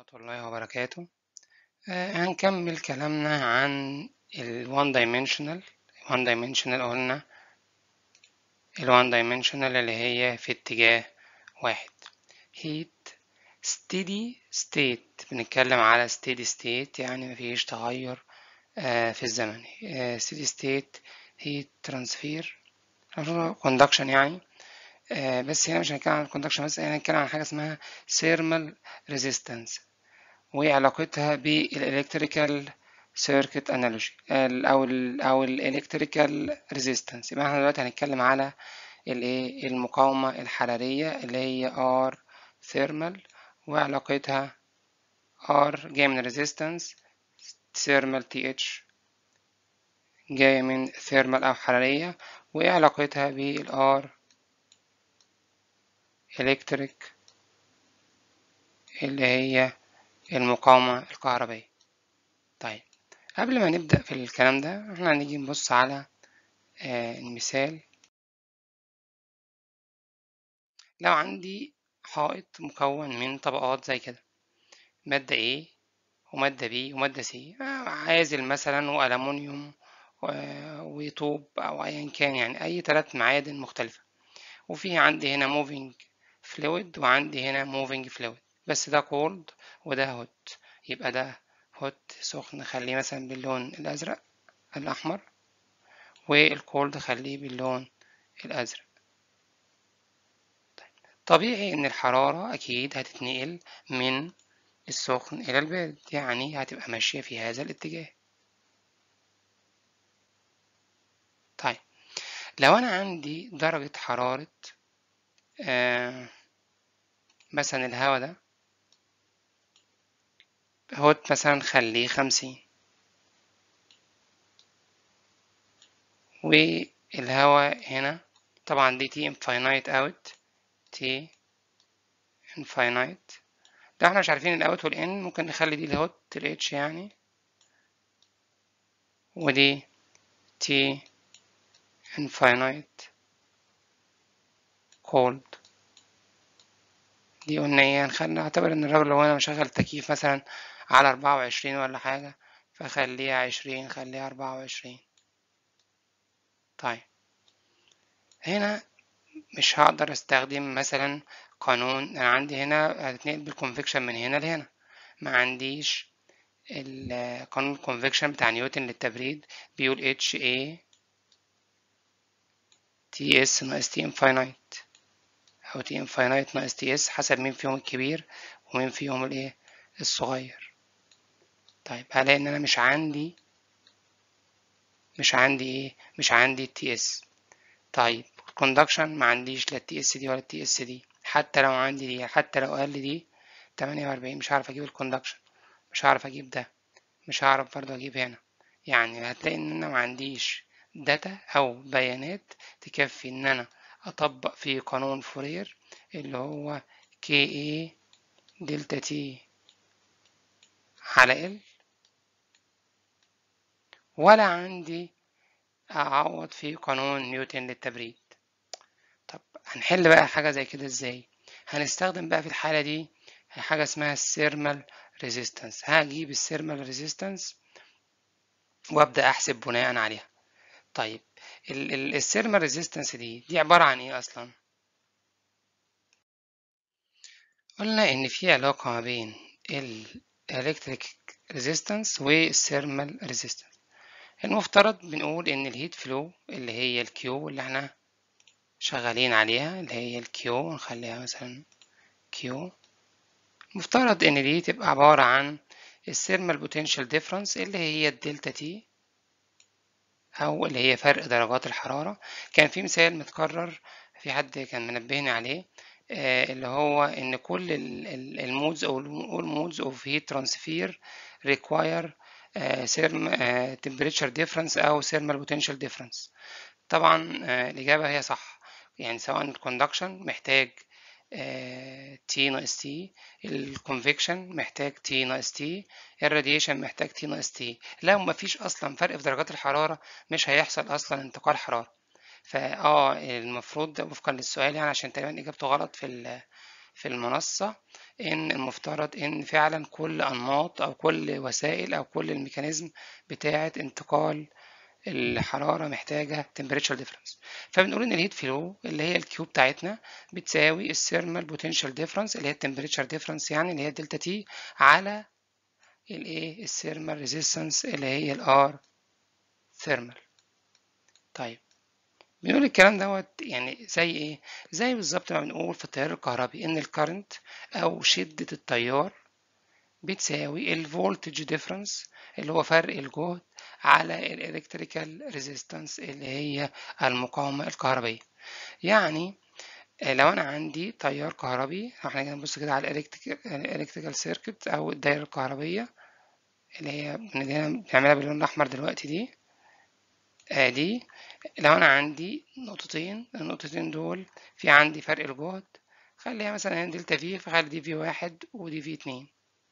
الله وبركاته آه، هنكمل كلامنا عن ال one dimensional one dimensional قلنا ال one dimensional اللي هي في اتجاه واحد heat steady state بنتكلم على steady state يعني مفيش تغير آه، في الزمن آه، steady state heat transfer conduction يعني آه، بس هنا مش هنتكلم عن الكوندكشن بس هنا هنتكلم عن حاجة اسمها thermal resistance وعلاقتها بالإلكتريكال سيركت انالوجي او ال او الالكتريكال ريزيستنس يبقى احنا دلوقتي هنتكلم على الايه المقاومه الحراريه اللي هي ار ثيرمال وعلاقتها ار جايه من ريزيستنس ثيرمال تي اتش جايه من ثيرمال او حراريه وايه علاقتها بالار الكتريك اللي هي المقاومة الكهربائية طيب قبل ما نبدأ في الكلام ده احنا هنيجي نبص على آه المثال لو عندي حائط مكون من طبقات زي كده مادة A ومادة B ومادة C آه عازل مثلا وألمونيوم وطوب أو أيا كان يعني أي ثلاث معادن مختلفة وفي عندي هنا moving fluid وعندي هنا moving fluid بس ده كولد وده هوت يبقى ده هوت سخن خليه مثلا باللون الأزرق الأحمر والكولد خليه باللون الأزرق طيب. طبيعي إن الحرارة أكيد هتتنقل من السخن إلى البارد يعني هتبقى ماشية في هذا الاتجاه طيب لو أنا عندي درجة حرارة آه مثلا الهواء ده هوت مثلا خليه خمسين والهواء هنا طبعا دي تي infinite اوت تي infinite ده احنا مش عارفين الاوت والان ممكن نخلي دي الهوت الاتش يعني ودي تي infinite cold دي قلنا ايه هنخلي نعتبر ان الراجل لو انا مشغل تكييف مثلا على أربعة وعشرين ولا حاجة فخليها عشرين خليها أربعة وعشرين طيب هنا مش هقدر استخدم مثلا قانون انا عندي هنا هتتنقل بالكونفكشن من هنا لهنا ما عنديش قانون الكونفكشن بتاع نيوتن للتبريد بيقول اتش اي تي اس ناقص تي انفاينايت او تي انفاينايت ناقص تي اس حسب مين فيهم الكبير ومين فيهم الايه الصغير طيب هلاقي ان انا مش عندي مش عندي ايه مش عندي التي اس طيب الكوندكشن ما عنديش لا التي اس دي ولا التي اس دي حتى لو عندي دي حتى لو قال لي دي 48 مش هعرف اجيب الكوندكشن مش هعرف اجيب ده مش هعرف برضه اجيب هنا يعني هتلاقي ان انا ما عنديش داتا او بيانات تكفي ان انا اطبق في قانون فورير اللي هو كي اي دلتا تي على ال ولا عندي أعوض في قانون نيوتن للتبريد طب هنحل بقى حاجة زي كده ازاي هنستخدم بقى في الحالة دي حاجة اسمها السيرمال ريزيستنس هجيب السيرمال ريزيستنس وابدأ احسب بناء عليها طيب السيرمال ريزيستنس دي دي عبارة عن ايه اصلا قلنا ان في علاقة ما بين الالكتريك ريزيستنس والثيرمال ريزيستنس المفترض بنقول ان الهيت فلو اللي هي الكيو اللي احنا شغالين عليها اللي هي الكيو نخليها مثلا كيو مفترض ان دي تبقى عبارة عن الثيرمال بوتنشال ديفرنس اللي هي الدلتا تي او اللي هي فرق درجات الحرارة كان في مثال متكرر في حد كان منبهني عليه اللي هو ان كل المودز او المودز اوف هيت ترانسفير require therm temperature difference او thermal potential difference طبعا الاجابه هي صح يعني سواء الكوندكشن محتاج تي ناقص تي الكونفكشن محتاج تي ناقص تي الراديشن محتاج تي ناقص تي لو مفيش اصلا فرق في درجات الحراره مش هيحصل اصلا انتقال حراره فاه المفروض وفقا للسؤال يعني عشان تقريبا اجابته غلط في في المنصه إن المفترض إن فعلا كل أنماط أو كل وسائل أو كل الميكانيزم بتاعة انتقال الحرارة محتاجة temperature difference فبنقول إن الهيت فلو اللي هي الكيو بتاعتنا بتساوي الثيرمال بوتنشال ديفرنس اللي هي التمبريتشر ديفرنس يعني اللي هي دلتا تي على الايه الثيرمال ريزيستنس اللي هي الار ثيرمال طيب بنقول الكلام دوت يعني زي ايه زي بالظبط ما بنقول في التيار الكهربي ان الكرنت او شدة التيار بتساوي الفولتج ديفرنس اللي هو فرق الجهد على الالكتريكال ريزيستنس اللي هي المقاومة الكهربية يعني لو انا عندي تيار كهربي احنا كده نبص كده على الالكتريكال سيركت او الدايره الكهربيه اللي هي بنعملها باللون الاحمر دلوقتي دي ادي لو انا عندي نقطتين النقطتين دول في عندي فرق الجهد خليها مثلا هنا دلتا في فخلي دي في واحد ودي في اتنين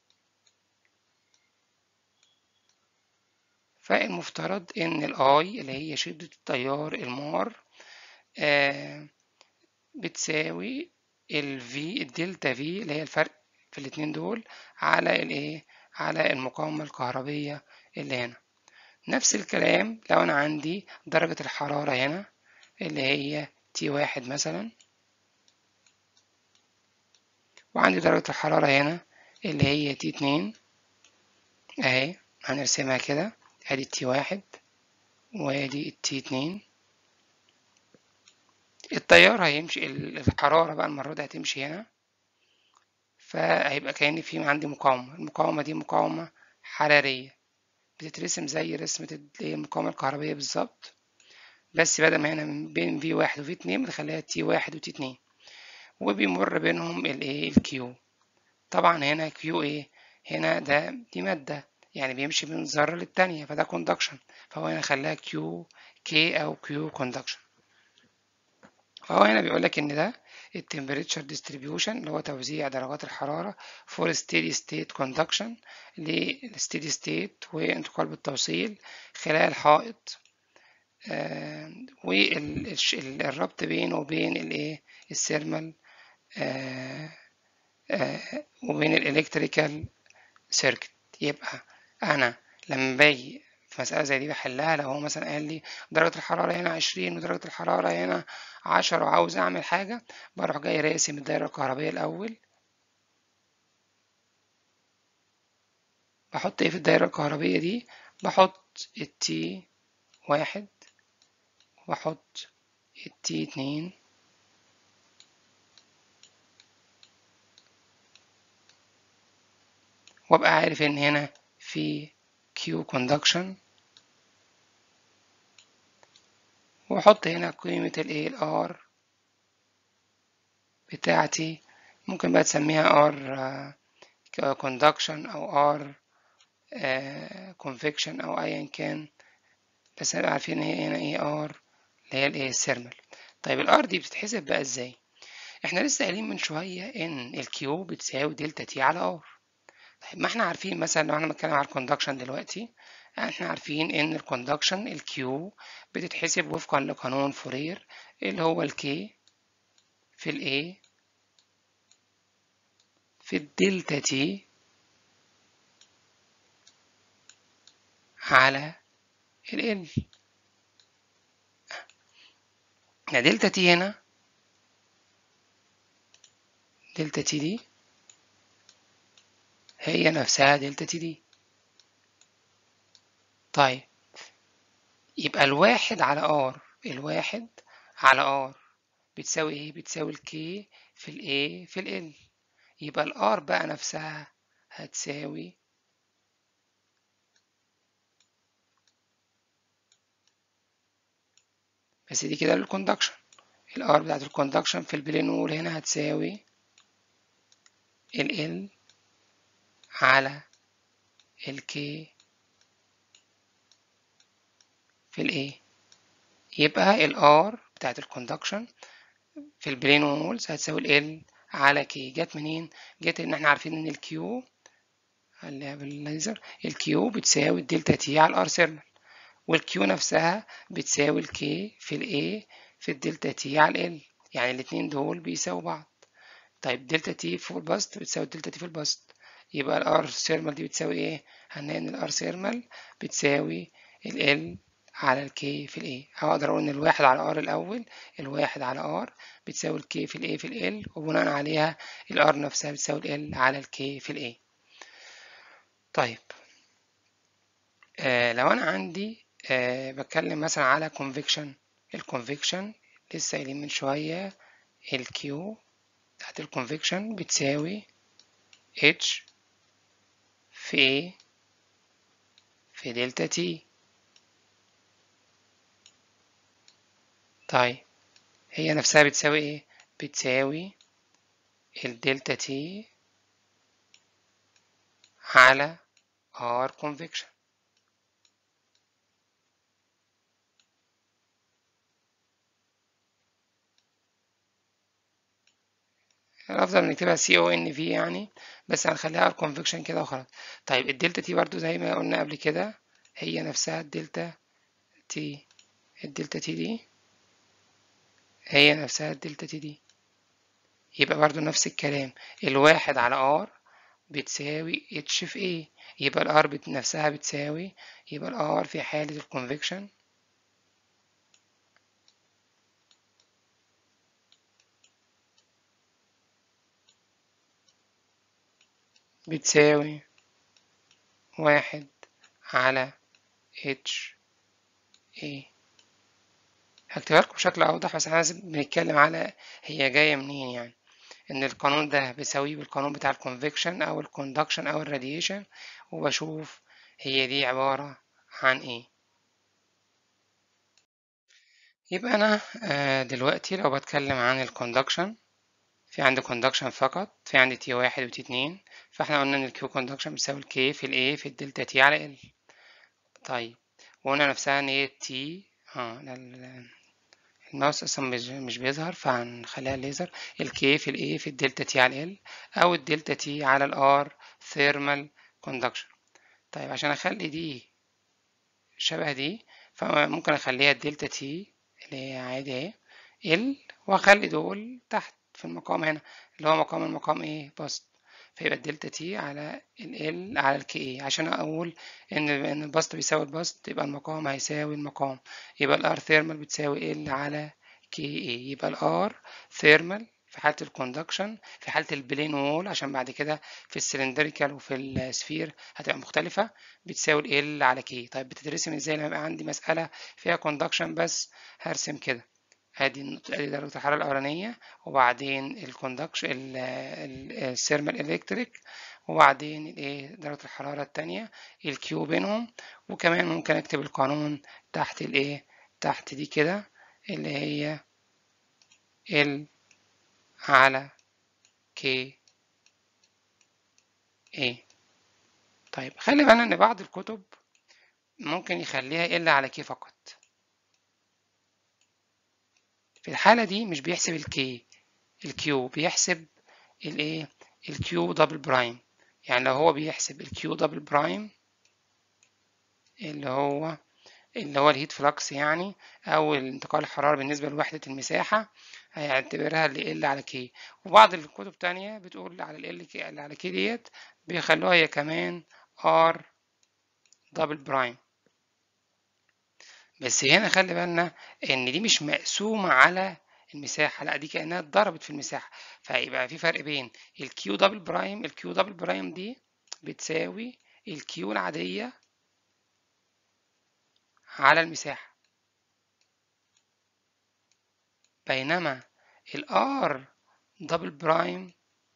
فالمفترض ان الاي اللي هي شدة التيار المار آه بتساوي ال V الدلتا V اللي هي الفرق في الاتنين دول على الايه على المقاومة الكهربية اللي هنا نفس الكلام لو انا عندي درجة الحرارة هنا اللي هي تي واحد مثلا وعندي درجة الحرارة هنا اللي هي تي اتنين اهي هنرسمها كده ادي التي واحد وادي التي اتنين التيار هيمشي الحرارة بقى المرة دي هتمشي هنا فهيبقى كأن في عندي مقاومة المقاومة دي مقاومة حرارية بتترسم زي رسمة المقاومة الكهربية بالظبط بس بدل ما هنا بين في واحد وفي اتنين بنخليها تي واحد وتي اتنين وبيمر بينهم الايه الكيو طبعا هنا كيو ايه هنا ده دي مادة يعني بيمشي من ذرة للتانية فده كوندكشن فهو هنا خلاها كيو كي او كيو كوندكشن فهو هنا بيقول لك ان ده التمبريتشر ديستريبيوشن اللي هو توزيع درجات الحرارة فور ستيدي ستيت كوندكشن للستيدي ستيت وانتقال بالتوصيل خلال حائط آه والربط بينه وبين الايه الثيرمال آه آه وبين الالكتريكال سيركت يبقى انا لما باجي في مسألة زي دي بحلها لو هو مثلا قال لي درجة الحرارة هنا عشرين ودرجة الحرارة هنا عشرة وعاوز أعمل حاجة بروح جاي راسم الدايرة الكهربية الأول بحط ايه في الدايرة الكهربية دي بحط التي واحد وبحط التي اتنين وابقى عارف ان هنا في Q conduction واحط هنا قيمة الايه الار بتاعتي ممكن بقى تسميها ار conduction او ار convection او ايا كان بس نبقى عارفين هي هنا ايه ار اللي هي الايه الثيرمال طيب الار دي بتتحسب بقى ازاي احنا لسه قايلين من شوية ان الكيو بتساوي دلتا تي على ار طيب ما احنا عارفين مثلا لو احنا بنتكلم على الكوندكشن دلوقتي احنا عارفين ان الكوندكشن الكيو بتتحسب وفقا لقانون فورير اللي هو الكي في الاي في الدلتا تي على ال دلتا تي هنا دلتا تي دي هي نفسها دلتا تي دي طيب يبقى الواحد على ار الواحد على ار بتساوي ايه بتساوي الكي في الاي في ال يبقى الار بقى نفسها هتساوي بس دي كده للكوندكشن الار بتاعت الكوندكشن في البلين وول هنا هتساوي ال ال على الكي في الايه يبقى الار بتاعت الكوندكشن في البلين وولز هتساوي ال على كي جت منين جت ان احنا عارفين ان الكيو اللي بالليزر الكيو بتساوي الدلتا تي على الار ثيرمال والكيو نفسها بتساوي الكي في الاي في الدلتا تي على ال يعني الاتنين دول بيساووا بعض طيب دلتا تي فوق البسط بتساوي دلتا تي في البسط يبقى الار ثيرمال دي بتساوي ايه هنلاقي ان الار ثيرمال بتساوي ال على الكي في الاي او اقدر اقول ان الواحد على ار الاول الواحد على ار بتساوي الكي في الاي في ال وبناء عليها الار نفسها بتساوي ال على الكي في الاي طيب آه لو انا عندي آه بتكلم مثلا على convection الكونفكشن لسه قايلين من شوية الكيو بتاعت الكونفكشن بتساوي اتش في ايه في دلتا تي طيب هي نفسها بتساوي ايه بتساوي الدلتا تي على ار convection الافضل نكتبها سي او ان في يعني بس هنخليها ار كونفكشن كده وخلاص طيب الدلتا تي برضو زي ما قلنا قبل كده هي نفسها الدلتا تي الدلتا تي دي هي نفسها الدلتا تي دي يبقى برضو نفس الكلام الواحد على ار بتساوي اتش في ايه يبقى الار نفسها بتساوي يبقى الار في حالة الكونفكشن بتساوي واحد على اتش ايه هكتبها لكم بشكل أوضح بس احنا بنتكلم على هي جاية منين يعني إن القانون ده بيساويه بالقانون بتاع الكونفكشن أو الكوندكشن أو الراديشن وبشوف هي دي عبارة عن إيه يبقى أنا دلوقتي لو بتكلم عن الكوندكشن في عندي كوندكشن فقط في عندي تي واحد وتي اتنين فاحنا قلنا ان الكيو كوندكشن بتساوي الكي في الاي في الدلتا تي على ال طيب وقلنا نفسها ان هي تي اه الماوس اصلا مش, مش بيظهر فهنخليها ليزر الكي في الاي في الدلتا تي على ال او الدلتا تي على الار ثيرمال كوندكشن طيب عشان اخلي دي شبه دي فممكن اخليها الدلتا تي اللي هي عادي اهي ال واخلي دول تحت في المقام هنا اللي هو مقام المقام ايه بسط فيبقى الدلتا تي على ال على الكي اي عشان اقول ان ان البسط بيساوي البسط يبقى المقام هيساوي المقام يبقى الار ثيرمال بتساوي ال على كي اي يبقى الار ثيرمال في حالة الكوندكشن في حالة البلين وول عشان بعد كده في السلندريكال وفي السفير هتبقى مختلفة بتساوي ال على كي طيب بتترسم ازاي لما يبقى عندي مسألة فيها كوندكشن بس هرسم كده ادي ادي درجة الحرارة الأولانية وبعدين الكوندكشن الثيرمال الكتريك وبعدين الايه درجة الحرارة التانية الكيو بينهم وكمان ممكن اكتب القانون تحت الايه تحت دي كده اللي هي ال على كي ايه طيب خلي بالنا ان بعض الكتب ممكن يخليها ال على كي فقط في الحالة دي مش بيحسب الكي الكيو بيحسب الايه الكيو دبل برايم يعني لو هو بيحسب الكيو دبل برايم اللي هو اللي هو الهيت فلكس يعني او انتقال الحرارة بالنسبة لوحدة المساحة هيعتبرها ال ال على كي وبعض الكتب تانية بتقول على ال ال اللي على كي ديت بيخلوها هي كمان ار دبل برايم بس هنا خلي بالنا ان دي مش مقسومة على المساحة لا دي كأنها اتضربت في المساحة فيبقى في فرق بين الكيو دبل برايم الكيو دبل برايم دي بتساوي الكيو العادية على المساحة بينما الار دبل برايم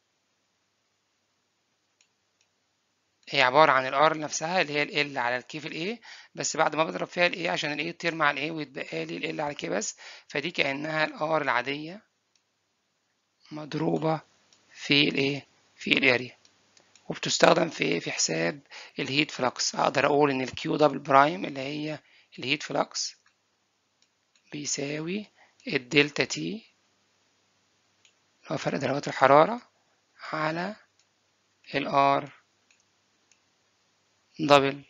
هي عبارة عن الار نفسها اللي هي ال على الكي في الاي بس بعد ما بضرب فيها الاي عشان الاي تطير مع الاي ويتبقى لي ال على كي بس فدي كأنها الار العادية مضروبة في الايه في الاريا وبتستخدم في في حساب الهيت فلكس اقدر اقول ان الكيو دبل برايم اللي هي الهيت فلكس بيساوي الدلتا تي اللي هو فرق درجات الحرارة على الار دبل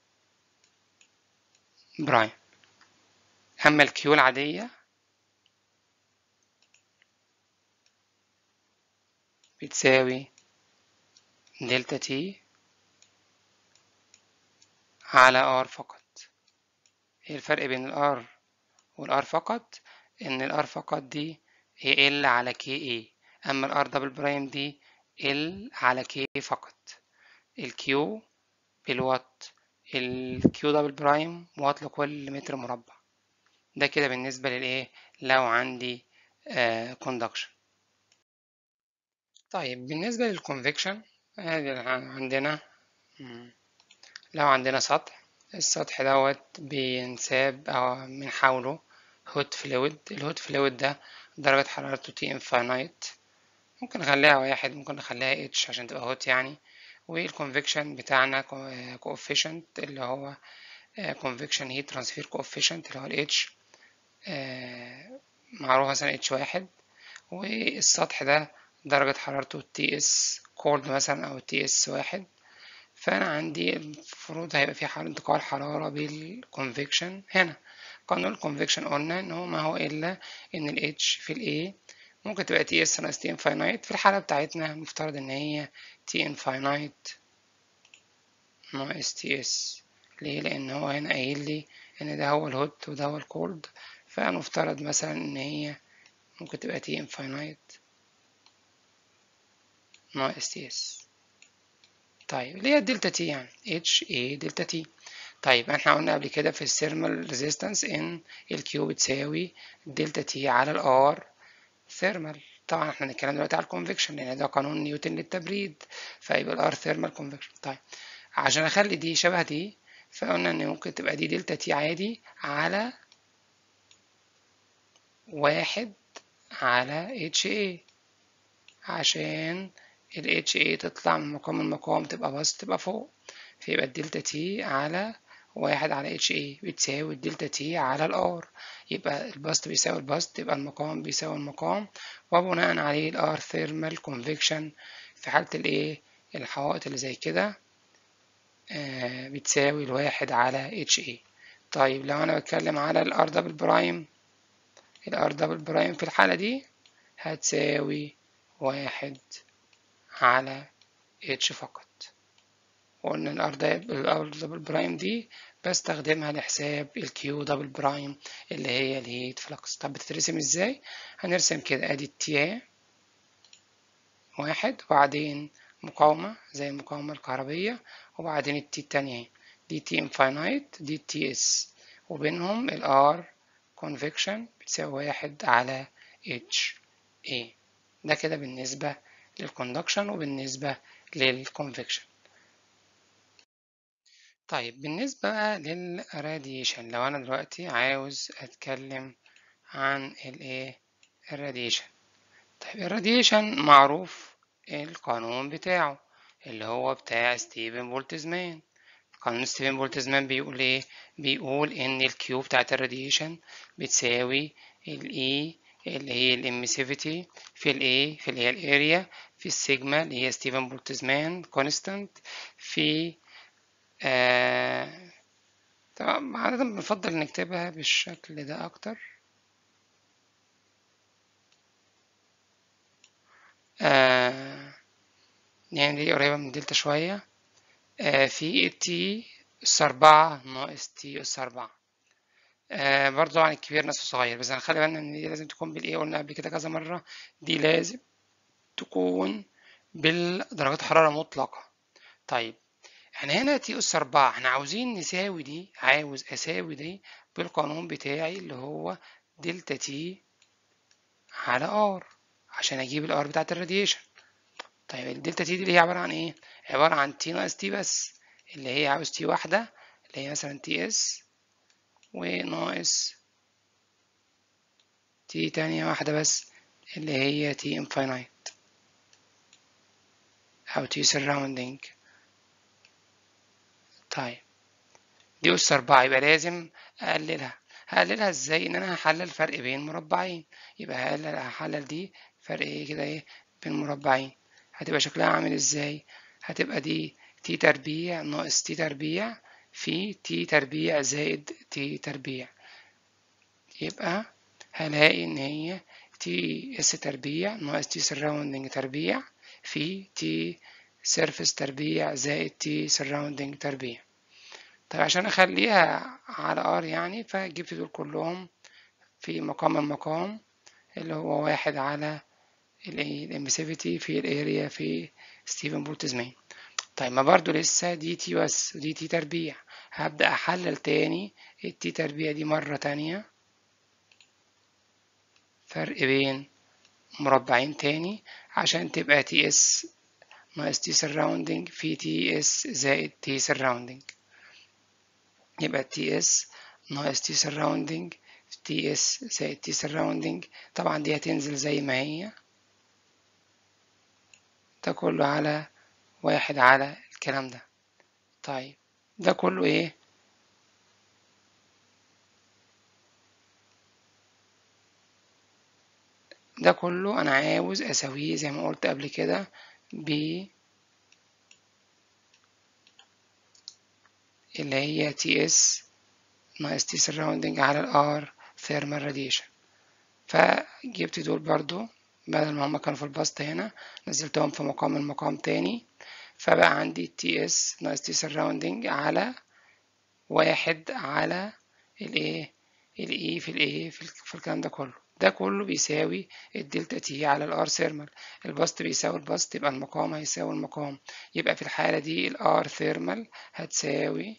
برايم أما الكيو العادية بتساوي دلتا تي على ار فقط ايه الفرق بين الار والار فقط ان الار فقط دي هي ال على كي اي اما الار دبل برايم دي ال على كي فقط الكيو بالوات الكيو دبل برايم وات لكل متر مربع ده كده بالنسبة للايه لو عندي كوندكشن طيب بالنسبة للكونفكشن عندنا لو عندنا سطح السطح دوت بينساب أو من حوله هوت فلويد الهوت فلويد ده درجة حرارته تي انفاينايت ممكن نخليها واحد ممكن نخليها اتش عشان تبقى هوت يعني والكونفكشن بتاعنا كوفيشنت اللي هو كونفكشن هيت ترانسفير كوفيشنت اللي هو الاتش معروف مثلا اتش واحد والسطح ده درجة حرارته تي اس كولد مثلا أو تي اس واحد فأنا عندي المفروض هيبقى في حال انتقال حرارة بالكونفكشن هنا قانون الكونفكشن قلنا إن هو ما هو إلا إن ال H في ال A ممكن تبقى تي اس ناقص تي انفاينايت في الحالة بتاعتنا مفترض إن هي تي انفاينايت ناقص تي اس ليه؟ لأن هو هنا قايل لي إن ده هو الهوت وده هو الكولد فنفترض مثلا إن هي ممكن تبقى تي انفاينايت ناقص تي اس طيب اللي هي الدلتا تي يعني اتش اي دلتا تي طيب احنا قلنا قبل كده في الثيرمال ريزيستنس ان الكيو بتساوي دلتا تي على الار ثيرمال طبعا احنا هنتكلم دلوقتي على الكونفكشن لان ده قانون نيوتن للتبريد فيبقى الار ثيرمال كونفكشن طيب عشان اخلي دي شبه دي فقلنا ان ممكن تبقى دي دلتا تي عادي على واحد على اتش اي عشان ال HA تطلع من مقام المقام تبقى بس تبقى فوق فيبقى الدلتا تي على واحد على HA بتساوي الدلتا تي على الار يبقى البسط بيساوي البسط يبقى المقام بيساوي المقام وبناء عليه الار ثيرمال كونفكشن في حالة الايه الحوائط اللي زي كده آه بتساوي الواحد على HA طيب لو انا بتكلم على الار دبل برايم الار دبل برايم في الحالة دي هتساوي واحد على اتش فقط وقلنا الار دبل برايم دي بستخدمها لحساب الكيو دبل برايم اللي هي الهيت فلكس طب بتترسم ازاي هنرسم كده ادي التي واحد وبعدين مقاومة زي المقاومة الكهربية وبعدين التي التانية دي تي انفاينايت دي تي اس وبينهم الار كونفكشن بتساوي واحد على اتش اي ده كده بالنسبة للكوندكشن وبالنسبة للكونفكشن طيب بالنسبة بقى للراديشن لو أنا دلوقتي عاوز أتكلم عن الإيه الراديشن طيب الراديشن معروف القانون بتاعه اللي هو بتاع ستيفن بولتزمان قانون ستيفن بولتزمان بيقول ايه بيقول ان الكيو بتاعت الراديشن بتساوي الاي اللي هي الاميسيفيتي في الاي في اللي هي الاريا في السيجما اللي هي ستيفن بولتزمان كونستانت في آه طبعا عادة بنفضل نكتبها بالشكل ده أكتر آه يعني دي قريبة من دلتا شوية آه في تي أس أربعة ناقص تي أس أربعة آه برضو عن الكبير ناقص الصغير بس هنخلي بالنا إن دي لازم تكون بالإيه قلنا قبل كده كذا مرة دي لازم تكون بالدرجات حرارة مطلقة طيب احنا هنا تي أس أربعة احنا عاوزين نساوي دي عاوز أساوي دي بالقانون بتاعي اللي هو دلتا تي على ار عشان أجيب الار بتاعت الراديشن طيب الدلتا تي دي اللي هي عبارة عن ايه؟ عبارة عن تي ناقص تي بس اللي هي عاوز تي واحدة اللي هي مثلا تي اس وناقص تي تانية واحدة بس اللي هي تي انفاينايت أو تي سراوندينج طيب دي أس أربعة يبقى لازم أقللها هقللها ازاي إن أنا هحلل فرق بين مربعين يبقى هقلل هحلل دي فرق ايه كده ايه بين مربعين هتبقى شكلها عامل ازاي هتبقى دي تي تربيع ناقص تي تربيع في تي تربيع زائد تي تربيع يبقى هلاقي إن هي تي اس تربيع ناقص تي سراوندنج تربيع في تي سيرفيس تربيع زائد تي سراوندينج تربيع طيب عشان اخليها على ار يعني فجبت دول كلهم في مقام المقام اللي هو واحد على الامسيفيتي في الاريا في ستيفن بولتزمان طيب ما برضو لسه دي تي بس ودي تي تربيع هبدأ أحلل تاني التي تربيع دي مرة تانية فرق بين مربعين تاني عشان تبقى تي اس ناقص تي سراوندينج في تي اس زائد تي سراوندينج يبقى تي اس ناقص تي سراوندينج تي اس زائد تي سراوندينج طبعا دي هتنزل زي ما هي ده كله على واحد على الكلام ده طيب ده كله ايه ده كله انا عاوز اسويه زي ما قلت قبل كده ب اللي هي تي اس ناقص تي سراوندينج على الار ثيرمال راديشن فجبت دول برضو بدل ما هما كانوا في البسط هنا نزلتهم في مقام المقام تاني فبقى عندي تي اس ناقص تي سراوندينج على واحد على الايه الاي في الايه في الكلام ده كله ده كله بيساوي الدلتا تي على الار ثيرمال البسط بيساوي البسط يبقى المقام هيساوي المقام يبقى في الحالة دي الار ثيرمال هتساوي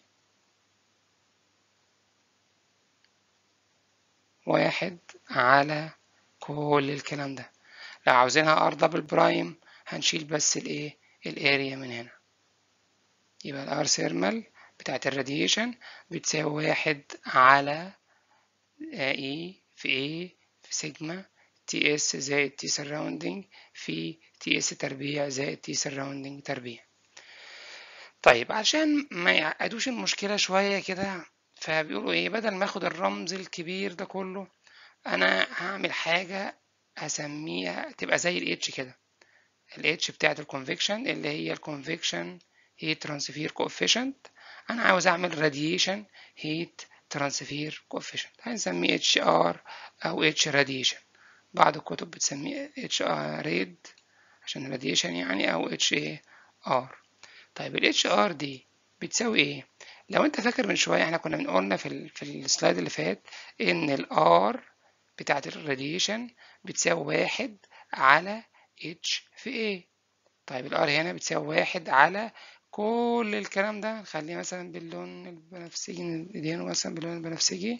واحد على كل الكلام ده لو عاوزينها ار دبل برايم هنشيل بس الايه الاريا من هنا يبقى الار ثيرمال بتاعت الراديشن بتساوي واحد على اي في ايه في سيجما تي اس زائد تي سراوندينج في تي اس تربيع زائد تي سراوندينج تربيع طيب عشان ما يعقدوش المشكلة شوية كده فبيقولوا ايه بدل ما اخد الرمز الكبير ده كله انا هعمل حاجة هسميها تبقى زي الاتش كده الاتش بتاعت الكونفكشن اللي هي الكونفكشن هيت ترانسفير كوفيشنت انا عاوز اعمل راديشن هيت ترانسفير كوفيشنت هنسميه اتش ار او اتش راديشن بعض الكتب بتسميه اتش ار ريد عشان الراديشن يعني او اتش اي ار طيب الاتش ار دي بتساوي ايه لو انت فاكر من شويه احنا كنا بنقولنا في ال في السلايد اللي فات ان الار بتاعت الراديشن بتساوي واحد على اتش في ايه طيب الار هنا بتساوي واحد على كل الكلام ده نخليه مثلا باللون البنفسجي ندينه مثلا باللون البنفسجي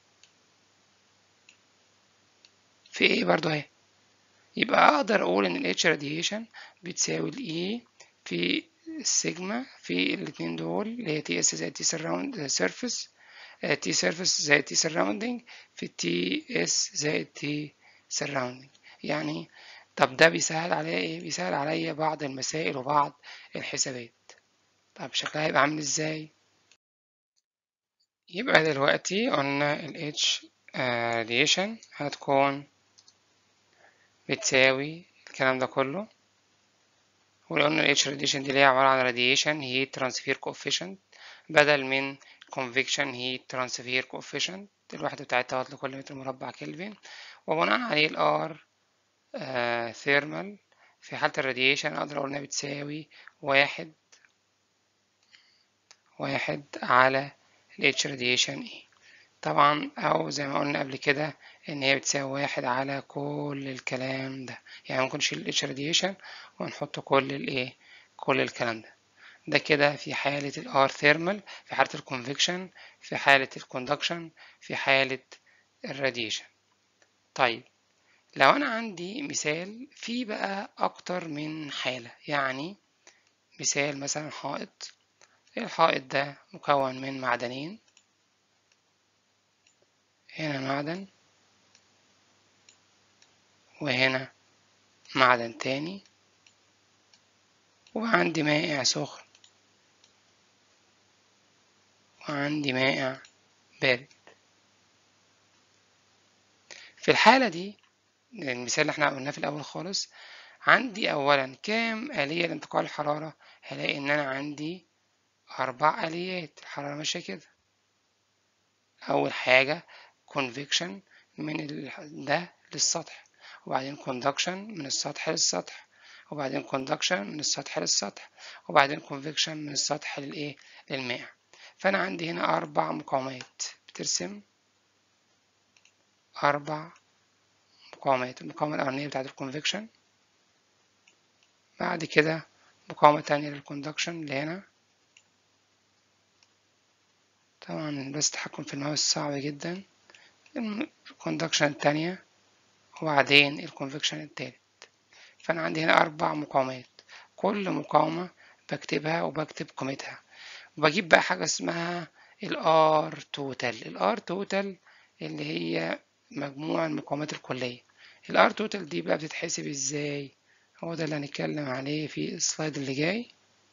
في ايه برضو اهي يبقى اقدر اقول ان الاتش راديشن بتساوي الاي في السيجما في الاتنين دول اللي هي تي اس زائد تي سراوند سيرفيس تي سيرفيس زائد تي سراوندينج في تي اس زائد تي سراوندينج يعني طب ده بيسهل عليا ايه بيسهل عليا بعض المسائل وبعض الحسابات طب شكلها هيبقى عامل ازاي يبقى دلوقتي قلنا ال H radiation هتكون بتساوي الكلام ده كله وقلنا ال H radiation دي اللي هي عبارة عن radiation heat transfer coefficient بدل من convection heat transfer coefficient الوحدة بتاعتها لكل متر مربع كلفن وبناء عليه ال R ثيرمال في حالة الراديشن أقدر أقول إنها بتساوي واحد واحد على ال H radiation E طبعا أو زي ما قلنا قبل كده إن هي بتساوي واحد على كل الكلام ده يعني ممكن نشيل ال H radiation ونحط كل الإيه كل الكلام ده ده كده في حالة ال R thermal في حالة الكونفكشن في حالة الكوندكشن في حالة الراديشن طيب لو أنا عندي مثال في بقى أكتر من حالة يعني مثال مثلا حائط الحائط ده مكون من معدنين هنا معدن وهنا معدن تاني وعندي مائع سخن وعندي مائع بارد في الحالة دي المثال اللي احنا قلناه في الأول خالص عندي أولا كام آلية لانتقال الحرارة هلاقي إن أنا عندي أربع آليات الحرارة ماشية كده أول حاجة convection من ده للسطح وبعدين conduction من السطح للسطح وبعدين كوندكشن من السطح للسطح وبعدين كونفكشن من السطح للايه للمائع فانا عندي هنا اربع مقاومات بترسم اربع مقاومات المقاومة الأولانية بتاعة الكونفكشن بعد كده مقاومة تانية للكوندكشن اللي هنا طبعا بس التحكم في الماوس صعب جدا الكوندكشن التانية وبعدين الكونفكشن التالت فأنا عندي هنا أربع مقاومات كل مقاومة بكتبها وبكتب قيمتها وبجيب بقى حاجة اسمها الار توتال الار توتال اللي هي مجموع المقاومات الكلية الار توتال دي بقى بتتحسب ازاي هو ده اللي هنتكلم عليه في السلايد اللي جاي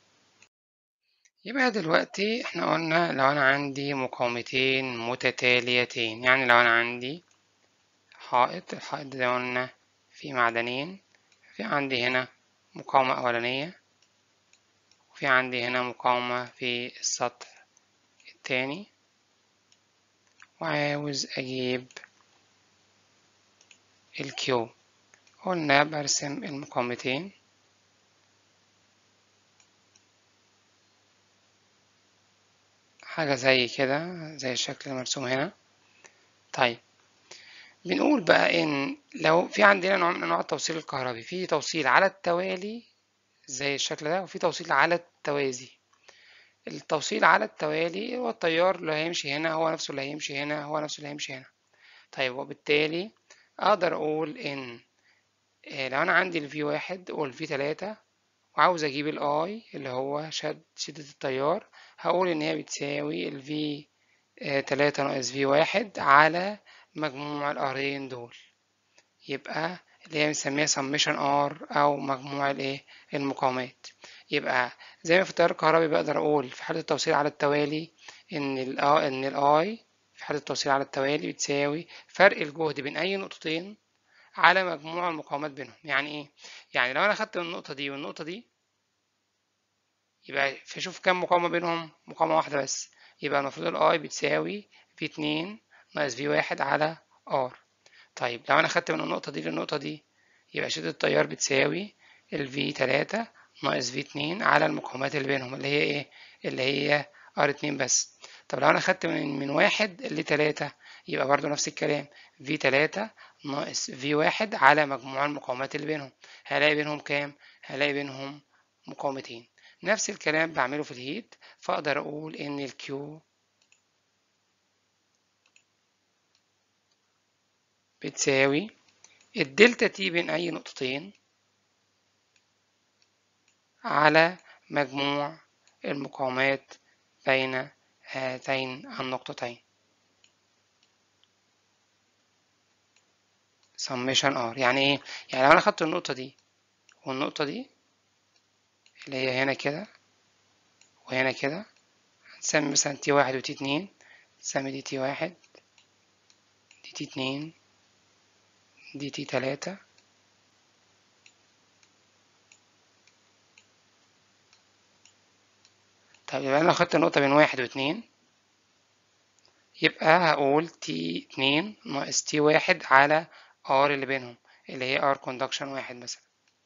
يبقى دلوقتي احنا قلنا لو انا عندي مقاومتين متتاليتين يعني لو انا عندي حائط الحائط ده قلنا فيه معدنين في عندي هنا مقاومة أولانية وفي عندي هنا مقاومة في السطح التاني وعاوز أجيب الكيو قلنا برسم المقاومتين حاجة زي كده زي الشكل المرسوم هنا طيب بنقول بقى إن لو في عندنا نوع من أنواع التوصيل الكهربي في توصيل على التوالي زي الشكل ده وفي توصيل على التوازي التوصيل على التوالي هو التيار اللي هيمشي هنا هو نفسه اللي هيمشي هنا هو نفسه اللي هيمشي هنا طيب وبالتالي أقدر أقول إن لو أنا عندي ال V1 وال V3 وعاوز أجيب ال I اللي هو شد شدة التيار هقول إن هي بتساوي ال V3 ناقص V1 على مجموع الارين دول يبقى اللي هي بنسميها summation R أو مجموع الإيه المقاومات يبقى زي ما في التيار الكهربي بقدر أقول في حالة التوصيل على التوالي إن ال إن ال I في حالة التوصيل على التوالي بتساوي فرق الجهد بين أي نقطتين على مجموع المقاومات بينهم يعني إيه؟ يعني لو أنا خدت من النقطة دي والنقطة دي يبقى فشوف كام مقاومة بينهم مقاومة واحدة بس يبقى المفروض ال I بتساوي V2 ناقص V1 على R طيب لو أنا خدت من النقطة دي للنقطة دي يبقى شدة التيار بتساوي ال V3 ناقص V2 على المقاومات اللي بينهم اللي هي إيه؟ اللي هي R2 بس طب لو أنا خدت من من واحد لتلاتة يبقى برضو نفس الكلام V3 ناقص V1 على مجموع المقاومات اللي بينهم هلاقي بينهم كام؟ هلاقي بينهم مقاومتين نفس الكلام بعمله في الهيت فأقدر أقول إن الكيو بتساوي الدلتا تي بين أي نقطتين على مجموع المقاومات بين هاتين النقطتين summation R يعني ايه؟ يعني لو انا خدت النقطة دي والنقطة دي اللي هي هنا كده وهنا كده هنسمي مثلا تي واحد وتي اتنين نسمي دي تي واحد دي تي اتنين دي تي تلاتة طيب يبقى انا لو خدت النقطة بين واحد واتنين يبقى هقول تي اتنين ناقص تي واحد على ار اللي بينهم اللي هي ار كوندكشن واحد مثلا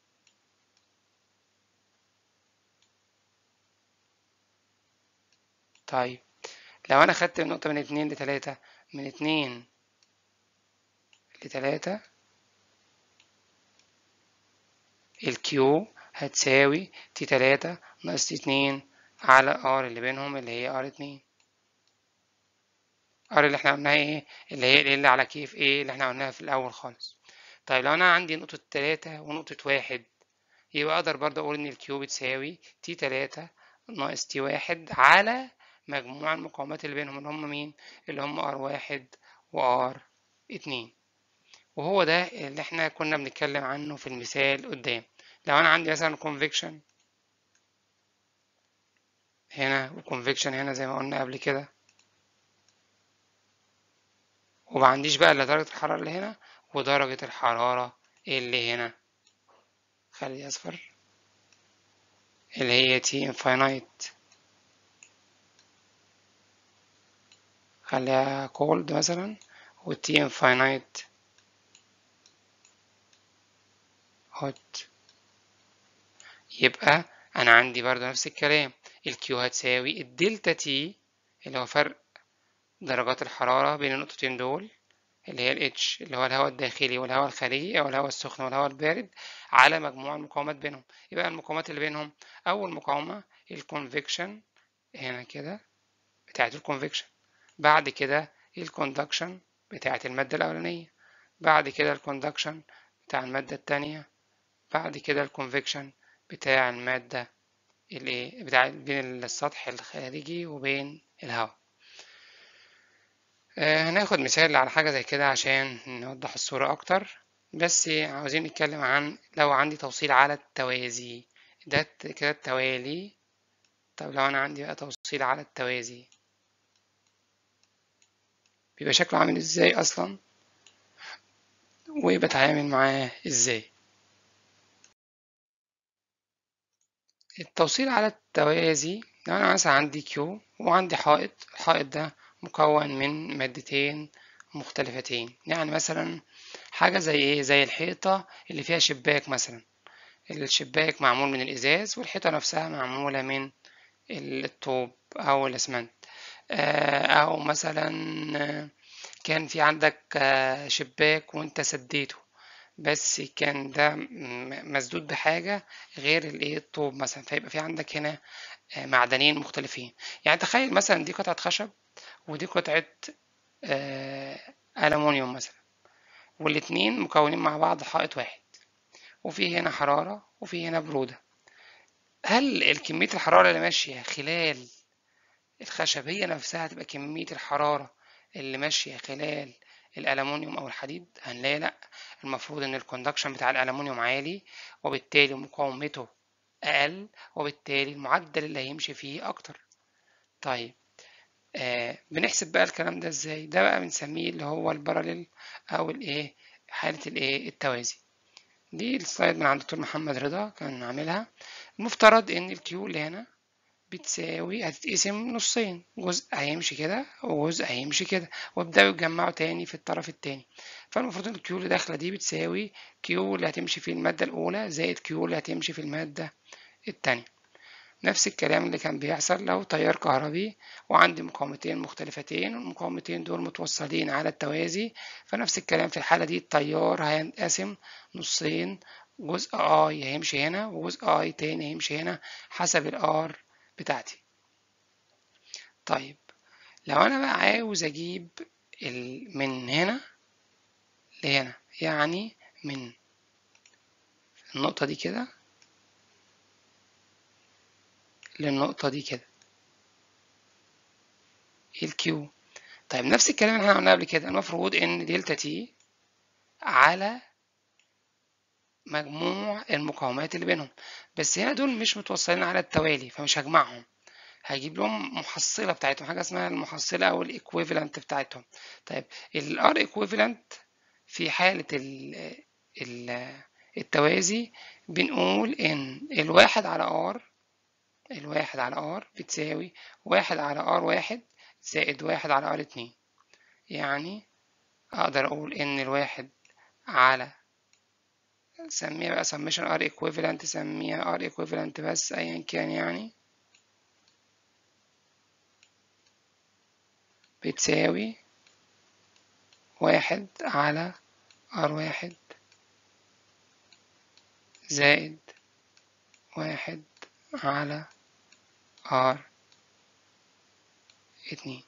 طيب لو انا خدت النقطة من اتنين لتلاتة من اتنين لتلاتة الكيو هتساوي تي تلاتة ناقص تي اتنين على ار اللي بينهم اللي هي ار اتنين ار اللي احنا قلناها ايه اللي هي ال على كيف ايه اللي احنا قلناها في الاول خالص طيب لو انا عندي نقطة تلاتة ونقطة واحد يبقى اقدر برضه اقول ان الكيو بتساوي تي تلاتة ناقص تي واحد على مجموع المقاومات اللي بينهم اللي هم مين اللي هم ار واحد وار اتنين وهو ده اللي احنا كنا بنتكلم عنه في المثال قدام لو انا عندي مثلا convection هنا وconvection هنا زي ما قلنا قبل كده وما عنديش بقى الا درجة الحرارة اللي هنا ودرجة الحرارة اللي هنا خلي اصفر اللي هي تي infinite خليها cold مثلا والتي infinite hot يبقى أنا عندي برضو نفس الكلام الكيو هتساوي الدلتا تي اللي هو فرق درجات الحرارة بين النقطتين دول اللي هي ال H اللي هو الهواء الداخلي والهواء الخارجي أو الهواء السخن والهواء البارد على مجموع المقاومات بينهم يبقى المقاومات اللي بينهم أول مقاومة الكونفكشن هنا كده بتاعة الكونفكشن بعد كده الكوندكشن بتاعة المادة الأولانية بعد كده الكوندكشن بتاع المادة التانية بعد كده الكونفكشن بتاع المادة الايه بتاع بين السطح الخارجي وبين الهواء آه هناخد مثال على حاجة زي كده عشان نوضح الصورة أكتر بس عاوزين نتكلم عن لو عندي توصيل على التوازي ده كده التوالي طب لو أنا عندي بقى توصيل على التوازي بيبقى شكله عامل ازاي أصلا وبتعامل معاه ازاي التوصيل على التوازي لو أنا مثلا عندي كيو وعندي حائط الحائط ده مكون من مادتين مختلفتين يعني مثلا حاجة زي ايه زي الحيطة اللي فيها شباك مثلا الشباك معمول من الإزاز والحيطة نفسها معمولة من الطوب أو الأسمنت أو مثلا كان في عندك شباك وانت سديته بس كان ده مسدود بحاجة غير الايه الطوب مثلا فيبقى في عندك هنا معدنين مختلفين يعني تخيل مثلا دي قطعة خشب ودي قطعة ألمونيوم مثلا والاتنين مكونين مع بعض حائط واحد وفي هنا حرارة وفي هنا برودة هل كمية الحرارة اللي ماشية خلال الخشب هي نفسها هتبقى كمية الحرارة اللي ماشية خلال الألمونيوم أو الحديد هنلاقي لأ المفروض إن الكوندكشن بتاع الألمونيوم عالي وبالتالي مقاومته أقل وبالتالي المعدل اللي هيمشي فيه أكتر طيب آه بنحسب بقى الكلام ده ازاي ده بقى بنسميه اللي هو الباراليل او الايه حالة الايه التوازي دي السلايد من عند الدكتور محمد رضا كان عاملها المفترض ان الكيو اللي هنا بتساوي هتتقسم نصين جزء هيمشي كده وجزء هيمشي كده ويبدأوا يتجمعوا تاني في الطرف التاني فالمفروض ان الكيو اللي داخلة دي بتساوي كيو اللي هتمشي في المادة الأولى زائد كيو اللي هتمشي في المادة التانية نفس الكلام اللي كان بيحصل لو تيار كهربي وعندي مقاومتين مختلفتين والمقاومتين دول متوصلين على التوازي فنفس الكلام في الحالة دي التيار هينقسم نصين جزء اي هيمشي هنا وجزء اي تاني هيمشي هنا حسب الار بتاعتي طيب لو انا بقى عاوز اجيب من هنا لهنا يعني من النقطة دي كده للنقطة دي كده الكيو طيب نفس الكلام اللي احنا قلناه قبل كده المفروض ان دلتا تي على مجموع المقاومات اللي بينهم بس هنا دول مش متوصلين على التوالي فمش هجمعهم هجيب لهم محصلة بتاعتهم حاجة اسمها المحصلة أو الإكويفالنت بتاعتهم طيب الار إكويفالنت في حالة ال ال التوازي بنقول إن الواحد على ار الواحد على ار بتساوي واحد على ار واحد زائد واحد على ار اتنين يعني أقدر أقول إن الواحد على سميها بقى summation r equivalent سميها r equivalent بس أيا كان يعني بتساوي واحد على r واحد زائد واحد على R اتنين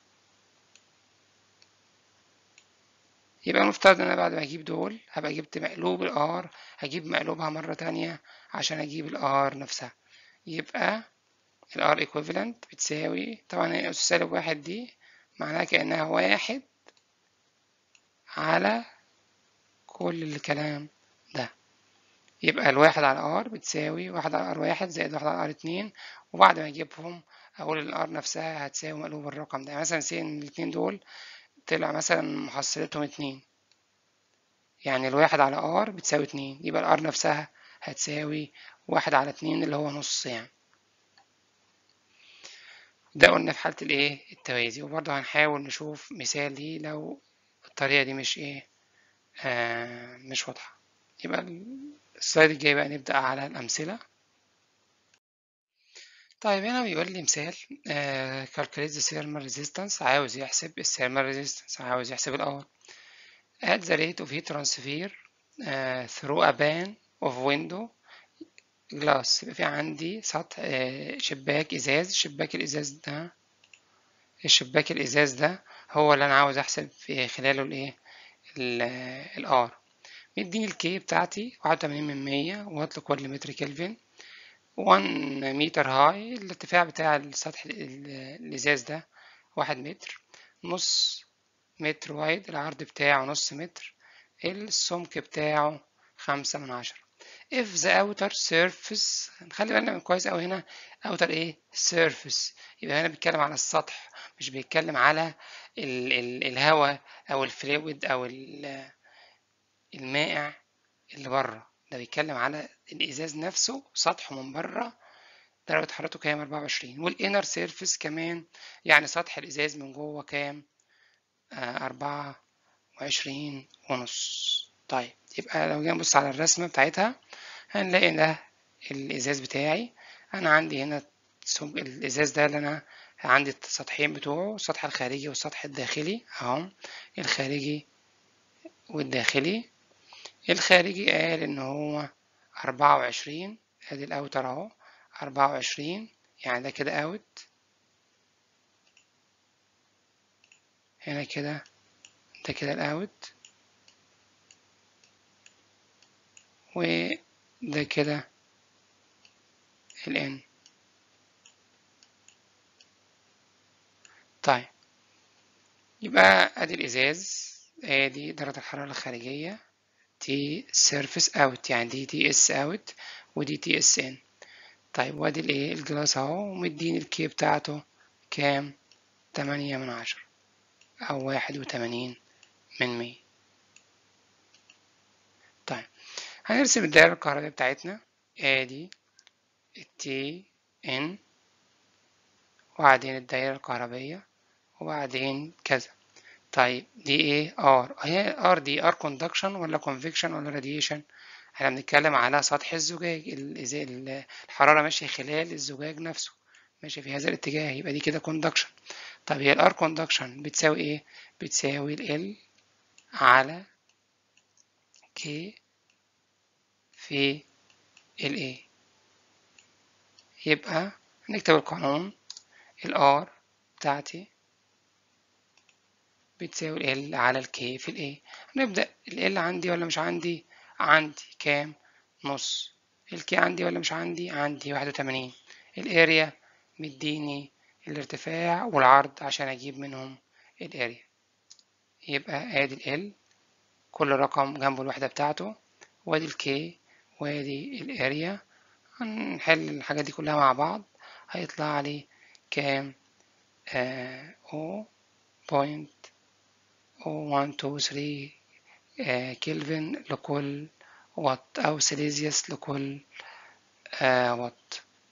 يبقى المفترض ان انا بعد ما اجيب دول هبقى جبت مقلوب الار هجيب مقلوبها مرة تانية عشان اجيب الار نفسها يبقى الار equivalent بتساوي طبعا اس سالب واحد دي معناها كأنها واحد على كل الكلام ده يبقى الواحد على ار بتساوي واحد على ار واحد زائد واحد على ار اتنين وبعد ما اجيبهم اقول الار نفسها هتساوي مقلوب الرقم ده يعني مثلا سين الاتنين دول طلع مثلا محصلتهم اتنين يعني الواحد على ار بتساوي اتنين يبقى الار نفسها هتساوي واحد على اتنين اللي هو نص يعني ده قلنا في حالة الايه التوازي وبرضه هنحاول نشوف مثال ليه لو الطريقة دي مش ايه آه مش واضحة يبقى السلايد الجاي بقى نبدأ على الأمثلة طيب هنا بيقول لي مثال uh, calculate the thermal resistance عاوز يحسب ال thermal resistance عاوز يحسب ال R at the rate of heat transfer uh, through a pan of window glass يبقى في عندي سطح uh, شباك إزاز شباك الإزاز ده الشباك الإزاز ده هو اللي أنا عاوز أحسب في خلاله الإيه ال R مديني الكي بتاعتي واحد وتمانين من مية وات لكل متر كلفن 1 متر هاي الارتفاع بتاع السطح الإزاز ده واحد متر نص متر وايد العرض بتاعه نص متر السمك بتاعه خمسة من عشرة if the outer surface نخلي بالنا من كويس أوي هنا outer ايه surface يبقى هنا بيتكلم على السطح مش بيتكلم على ال ال الهواء أو الفلويد أو المائع اللي بره ده بيتكلم على الإزاز نفسه سطحه من بره درجة حرارته كام 24 والإنر سيرفيس كمان يعني سطح الإزاز من جوه كام أربعة وعشرين ونص طيب يبقى لو جينا نبص على الرسمة بتاعتها هنلاقي ده الإزاز بتاعي أنا عندي هنا الإزاز ده اللي أنا عندي السطحين بتوعه السطح الخارجي والسطح الداخلي أهو الخارجي والداخلي الخارجي قال إن هو أربعة وعشرين أدي الأوتر أهو أربعة وعشرين يعني ده كده أوت هنا كده ده كده الأوت وده كده الإن طيب يبقى أدي الإزاز أدي درجة الحرارة الخارجية تي سيرفيس اوت يعني دي تي اس اوت ودي تي اس ان طيب وادي الايه الجلاس اهو ومديني الكي بتاعته كام تمانية من عشرة او واحد وتمانين من مية طيب هنرسم الدائرة الكهربائية بتاعتنا ادي التي ان وبعدين الدائرة الكهربية وبعدين كذا طيب دي ايه ار هي ار دي ار كوندكشن ولا كونفكشن ولا راديشن احنا بنتكلم على سطح الزجاج الحراره ماشيه خلال الزجاج نفسه ماشيه في هذا الاتجاه يبقى دي كده كوندكشن طب هي الار كوندكشن بتساوي ايه بتساوي ال على كي في ال ايه يبقى نكتب القانون الار بتاعتي بتساوي ال على الكي في الاي نبدأ ال عندي ولا مش عندي عندي كام نص الكي عندي ولا مش عندي عندي واحد وتمانين الاريا مديني الارتفاع والعرض عشان اجيب منهم الاريا يبقى ادي ال كل رقم جنبه الوحدة بتاعته وادي الكي وادي الاريا هنحل الحاجات دي كلها مع بعض هيطلع لي كام آه او بوينت أو 1 2 3 آه كلفن لكل وات أو سيليزيوس لكل آه وات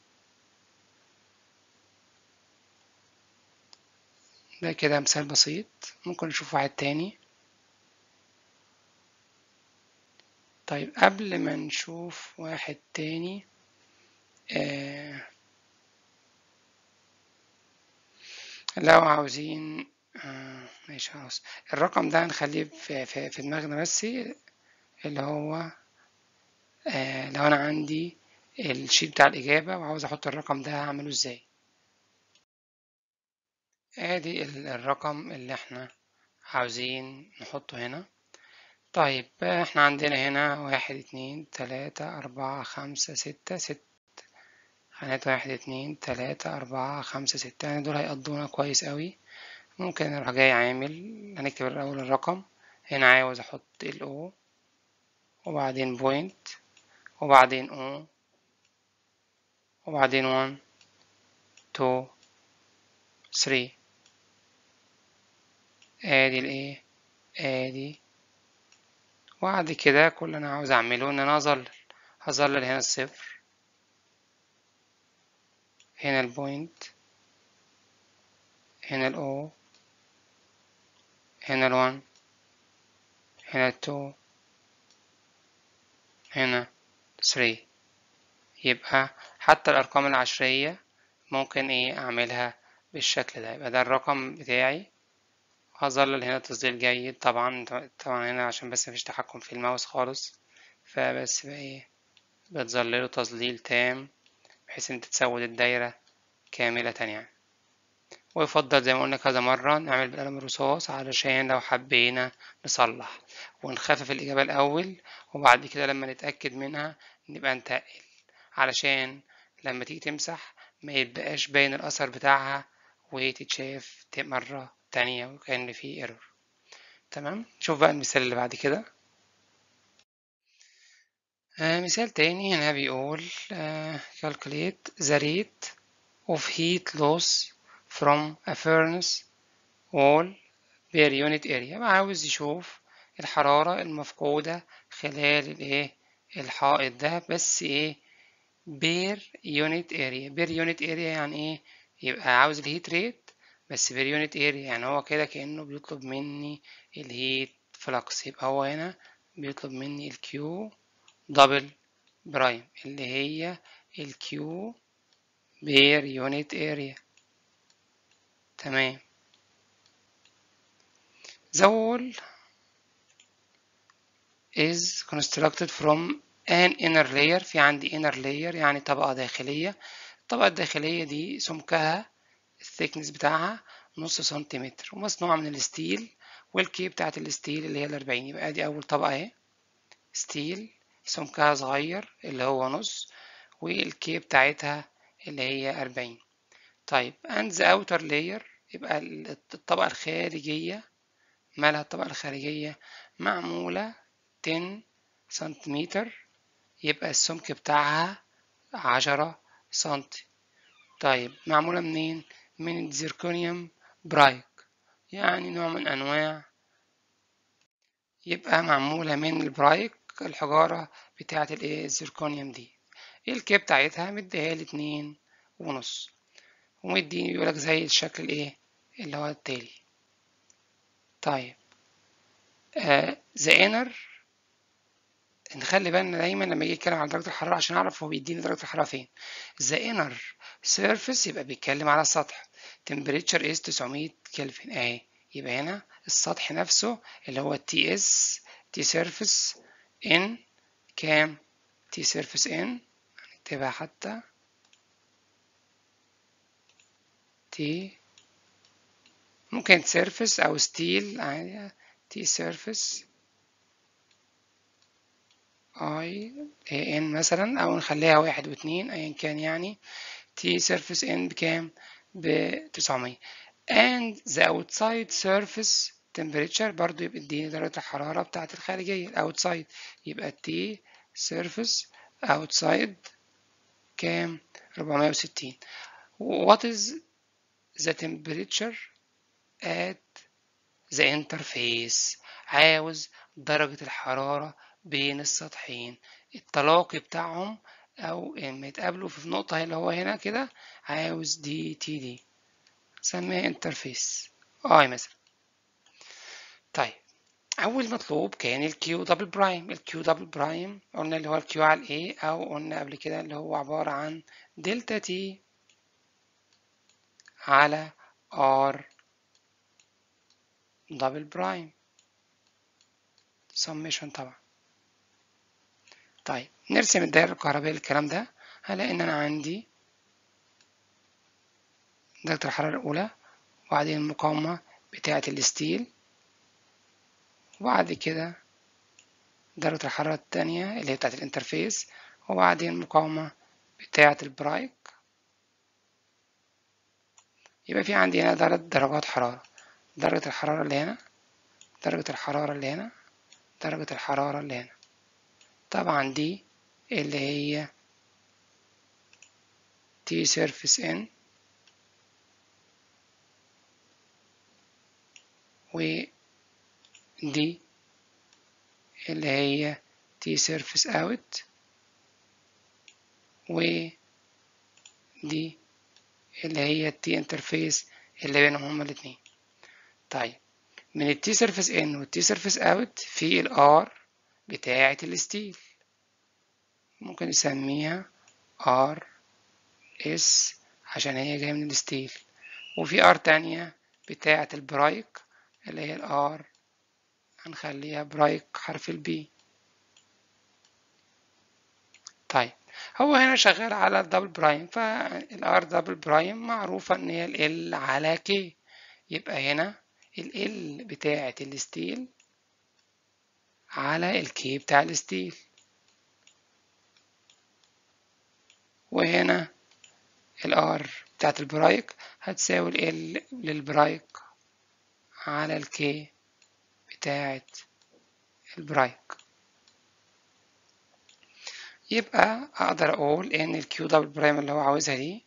ده كده مثال بسيط ممكن نشوف واحد تاني طيب قبل ما نشوف واحد تاني آه لو عاوزين آه ماشي خلاص الرقم ده هنخليه في, في, في دماغنا بس اللي هو آه لو انا عندي الشيت بتاع الإجابة وعاوز أحط الرقم ده هعمله ازاي ادي الرقم اللي احنا عاوزين نحطه هنا طيب احنا عندنا هنا واحد اتنين تلاتة أربعة خمسة ستة ست خانات واحد اتنين تلاتة أربعة خمسة ستة يعني دول هيقضونا كويس قوي ممكن نروح جاي عامل هنكتب الأول الرقم هنا عاوز أحط ال O وبعدين بوينت وبعدين O وبعدين one two three ادي الايه ادي وبعد كده كل اللي انا عاوز اعمله ان انا اظلل هظلل هنا الصفر هنا البوينت هنا الاو هنا الوان هنا التو هنا 3 يبقى حتى الأرقام العشرية ممكن ايه اعملها بالشكل ده يبقى ده الرقم بتاعي هظلل هنا تظليل جيد طبعا طبعا هنا عشان بس مفيش تحكم في الماوس خالص فبس بقى ايه بتظلله تظليل تام بحيث ان تتسود الدايرة كاملة يعني ويفضل زي ما قلنا كذا مرة نعمل بالقلم الرصاص علشان لو حبينا نصلح ونخفف الإجابة الأول وبعد كده لما نتأكد منها نبقى نتقل علشان لما تيجي تمسح ما يبقاش باين الأثر بتاعها وتتشاف مرة تانية وكأن في ايرور تمام شوف بقى المثال اللي بعد كده آه مثال تاني هنا بيقول آه calculate the rate of heat loss from a furnace wall per unit area عاوز يشوف الحرارة المفقودة خلال الايه الحائط ده بس ايه بير يونت اريا بير يونت اريا يعني ايه يبقى عاوز الهيت ريت بس بير يونت اريا يعني هو كده كأنه بيطلب مني الهيت فلكس يبقى هو هنا بيطلب مني الكيو دبل برايم اللي هي الكيو بير يونت اريا تمام The wall is constructed from an inner layer في عندي inner layer يعني طبقة داخلية الطبقة الداخلية دي سمكها الثيكنس بتاعها نص سنتيمتر ومصنوعة من الستيل والكي بتاعت الستيل اللي هي الأربعين يبقى دي أول طبقة اهي ستيل سمكها صغير اللي هو نص والكي بتاعتها اللي هي أربعين طيب and the outer layer يبقى الطبقة الخارجية مالها الطبقة الخارجية معمولة 10 سنتيمتر يبقى السمك بتاعها عشرة سنتي طيب معمولة منين؟ من الزيركونيوم برايك يعني نوع من أنواع يبقى معمولة من البرايك الحجارة بتاعة الايه الزيركونيوم دي الكي بتاعتها مديها لي اتنين ونص ومديني يقولك زي الشكل الايه اللي هو التالي طيب آه the inner نخلي بالنا دايما لما يجي يتكلم عن درجة الحرارة عشان أعرف هو بيديني درجة الحرارة فين the inner surface يبقى بيتكلم على السطح temperature is 900 كلفن اهي يبقى هنا السطح نفسه اللي هو تي اس تي سيرفيس ان كام تي سيرفيس ان هنكتبها حتى تي ممكن سيرفيس او ستيل عادي تي سيرفيس اي ان مثلا او نخليها واحد واتنين ايا كان يعني تي سيرفيس ان بكام بتسعمية and the outside surface temperature برضو يبقى اديني درجة الحرارة بتاعة الخارجية outside يبقى T surface outside كام 460 what is the temperature at the interface عاوز درجة الحرارة بين السطحين التلاقي بتاعهم او لما يتقابلوا في نقطة اللي هو هنا كده عاوز دي تي دي نسميها انترفيس اي مثلا طيب اول مطلوب كان الكيو دبل برايم الكيو دبل برايم قلنا اللي هو الكيو على الاي او قلنا قبل كده اللي هو عبارة عن دلتا تي على ار دبل برايم سميشن طبعا طيب نرسم الدائرة الكهربائية للكلام ده هلاقي إن أنا عندي درجة الحرارة الأولى وبعدين المقاومة بتاعة الستيل وبعد كده درجة الحرارة التانية اللي هي بتاعة الانترفيس وبعدين المقاومة بتاعة البرايك يبقى في عندي هنا ثلاث درجات حرارة درجة الحرارة اللي هنا درجة الحرارة اللي هنا درجة الحرارة اللي هنا طبعا دي اللي هي تي سيرفيس ان ودي اللي هي تي سيرفيس اوت ودي اللي هي التي انترفيس اللي بينهم هما الاتنين طيب من التي سيرفيس ان والتي سيرفيس اوت في الار بتاعة الستيل ممكن نسميها ار اس عشان هي جاية من الستيل وفي ار تانية بتاعة البرايك اللي هي الار هنخليها برايك حرف البي طيب هو هنا شغال على الدبل برايم فالار دبل برايم معروفة ان هي ال على كي يبقى هنا ال بتاعة الستيل على الكي بتاع الستيل وهنا الار بتاعت البرايك هتساوي ال للبرايك على الكي بتاعت البرايك يبقى اقدر اقول ان الكيو دبل برايم اللي هو عاوزها دي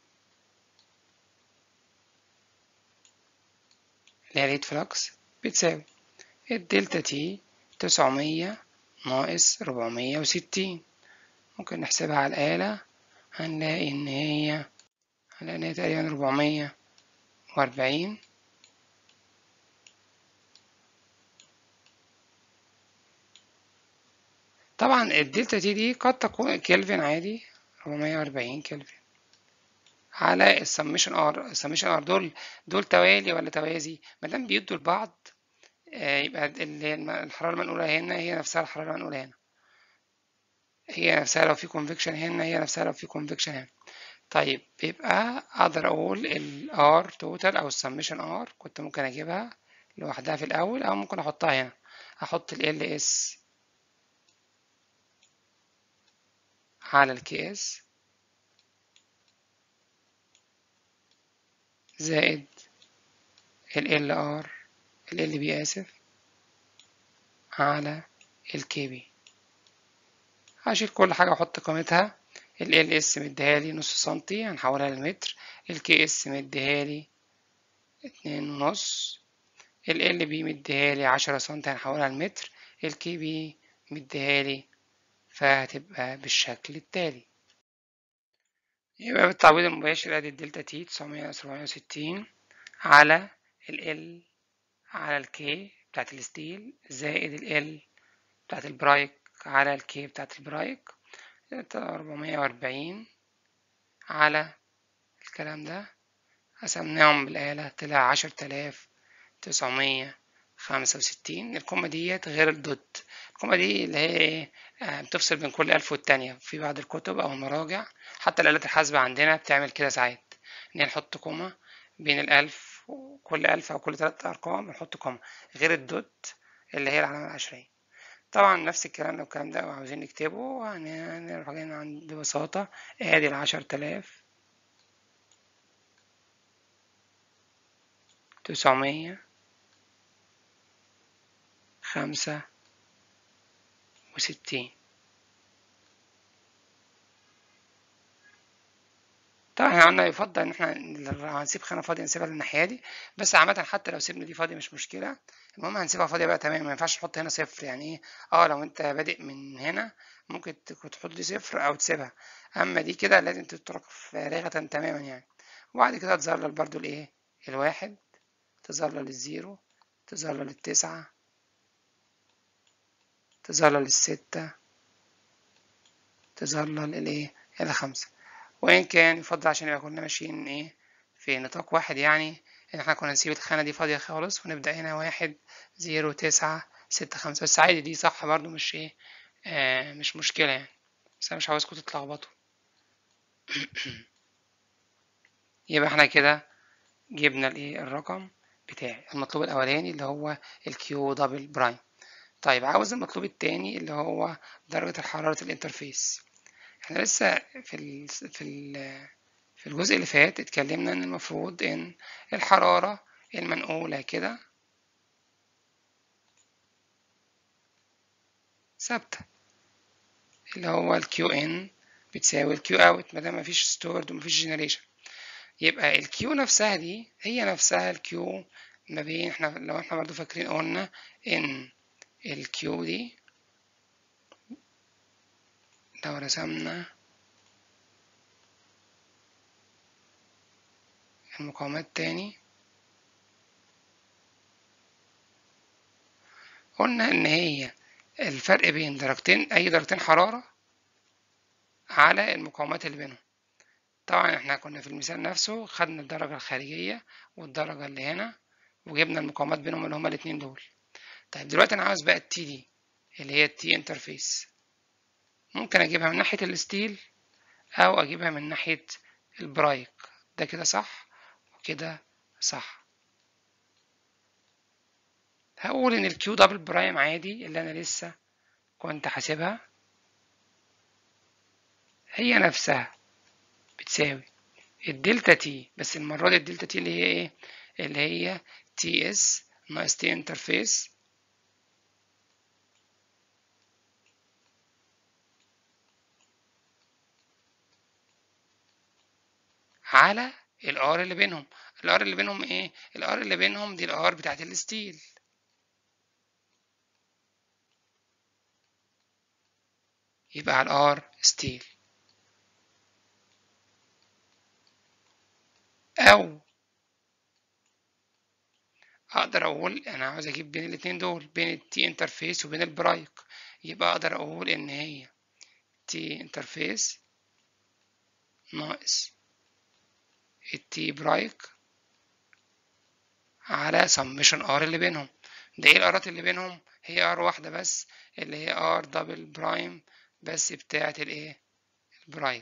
اللي هي ريت فلكس بتساوي الدلتا تي تسعمية ناقص ربعمية وستين ممكن نحسبها على الآلة هنلاقي إن هي هنلاقي إن هي تقريبا ربعمية وأربعين طبعا الدلتا تي دي قد تكون كلفن عادي 440 كلفن على السميشن ار السميشن ار دول دول توالي ولا توازي ما دام بيدوا لبعض آه يبقى اللي الحراره المنقوله هنا هي نفسها الحراره المنقوله هنا هي نفسها لو في كونفكشن هنا هي نفسها لو في كونفكشن هنا طيب يبقى اقدر اقول الار توتال او السميشن ار كنت ممكن اجيبها لوحدها في الاول او ممكن احطها هنا احط ال اس على الكي اس زائد ال ال ار ال ال بي اسف على الكي بي هشيل كل حاجة واحط قيمتها ال ال اس مديهالي نص سنتي هنحولها للمتر الكي اس مديهالي اتنين ونص ال ال بي مديهالي عشرة سنتي هنحولها لمتر الكي بي مديهالي فهتبقى بالشكل التالي يبقى بالتعويض المباشر ادي الدلتا تي تسعمية سبعمية وستين على ال ال على الكي بتاعت الستيل زائد ال ال بتاعت البرايك على الكي بتاعت البرايك أربعمية وأربعين على الكلام ده قسمناهم بالآلة طلع عشر تلاف تسعمية خمسة وستين الكومة ديت غير الدوت الكومة دي اللي هي ايه بتفصل بين كل ألف والتانية في بعض الكتب أو المراجع حتى الآلات الحاسبة عندنا بتعمل كده ساعات إن نحط كومة بين الألف وكل ألف أو كل تلات أرقام نحط كومة غير الدوت اللي هي العلامة العشرية طبعا نفس الكلام لو الكلام ده عاوزين نكتبه هنروح جايين عند ببساطة ادي العشر تلاف تسعمية خمسة وستين طبعا احنا قلنا يفضل ان احنا لو هنسيب خانة فاضية نسيبها للناحية دي بس عامة حتى لو سيبنا دي فاضية مش مشكلة المهم هنسيبها فاضية بقى تمام ما ينفعش نحط هنا صفر يعني ايه اه لو انت بادئ من هنا ممكن تحط دي صفر او تسيبها اما دي كده لازم تترك فارغة تماما يعني وبعد كده تظلل برضو الايه الواحد تظلل الزيرو تظلل التسعة تظلل الستة تظلل الايه الخمسة وإن كان يفضل عشان يبقى كنا ماشيين إيه في نطاق واحد يعني إن إحنا كنا نسيب الخانة دي فاضية خالص ونبدأ هنا واحد زيرو تسعة ستة خمسة بس عادي دي صح برضو مش إيه آه مش مشكلة يعني بس أنا مش عاوزكم تتلخبطوا يبقى إحنا كده جبنا الإيه الرقم بتاعي المطلوب الأولاني اللي هو الكيو دبل برايم طيب عاوز المطلوب التاني اللي هو درجة حرارة الانترفيس احنا لسه في ال في ال في الجزء اللي فات اتكلمنا ان المفروض ان الحرارة المنقولة كده ثابتة اللي هو ال QN بتساوي ال Q out مادام مفيش stored ومفيش generation يبقى ال Q نفسها دي هي نفسها ال Q ما بين احنا لو احنا برضو فاكرين قلنا ان ال Q دي لو رسمنا المقاومات تاني قلنا ان هي الفرق بين درجتين اي درجتين حرارة على المقاومات اللي بينهم طبعا احنا كنا في المثال نفسه خدنا الدرجة الخارجية والدرجة اللي هنا وجبنا المقاومات بينهم اللي هما الاتنين دول طيب دلوقتي انا عاوز بقى التي دي اللي هي التي انترفيس ممكن اجيبها من ناحية الستيل او اجيبها من ناحية البرايك ده كده صح وكده صح هقول ان الكيو دبل برايم عادي اللي انا لسه كنت حاسبها هي نفسها بتساوي الدلتا تي بس المرة دي الدلتا تي اللي هي ايه اللي هي تي اس ناقص تي انترفيس على الار اللي بينهم الار اللي بينهم ايه الار اللي بينهم دي الار بتاعت الستيل يبقى على الار ستيل او اقدر اقول انا عاوز اجيب بين الاتنين دول بين التي انترفيس وبين البرايك يبقى اقدر اقول ان هي تي انترفيس ناقص التي برايك على سمشن ار اللي بينهم ده ايه الارات اللي بينهم هي ار واحدة بس اللي هي ار دبل برايم بس بتاعة الايه البرايك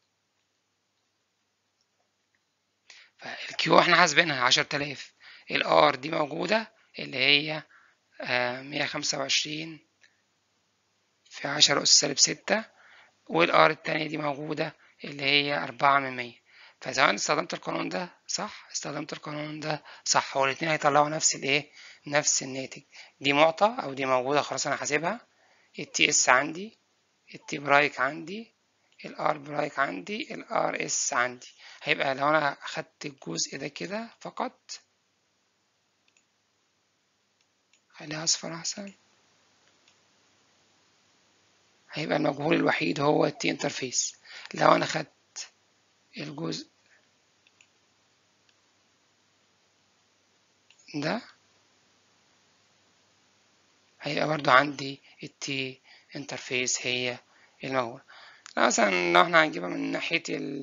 فالكيو احنا حاسبينها عشرة آلاف الار دي موجودة اللي هي مية خمسة وعشرين في عشرة أس سالب ستة والار التانية دي موجودة اللي هي أربعة من مية فسواء استخدمت القانون ده صح استخدمت القانون ده صح هو الاتنين هيطلعوا نفس الايه نفس الناتج دي معطى او دي موجودة خلاص انا حاسبها التي اس عندي التي برايك عندي الار برايك عندي الار اس عندي هيبقى لو انا اخدت الجزء ده كده فقط خليها اصفر احسن هيبقى المجهول الوحيد هو التي انترفيس لو انا خدت الجزء ده هيبقى برضو عندي التي انترفيس هي المجهولة مثلا لو احنا هنجيبها من ناحية ال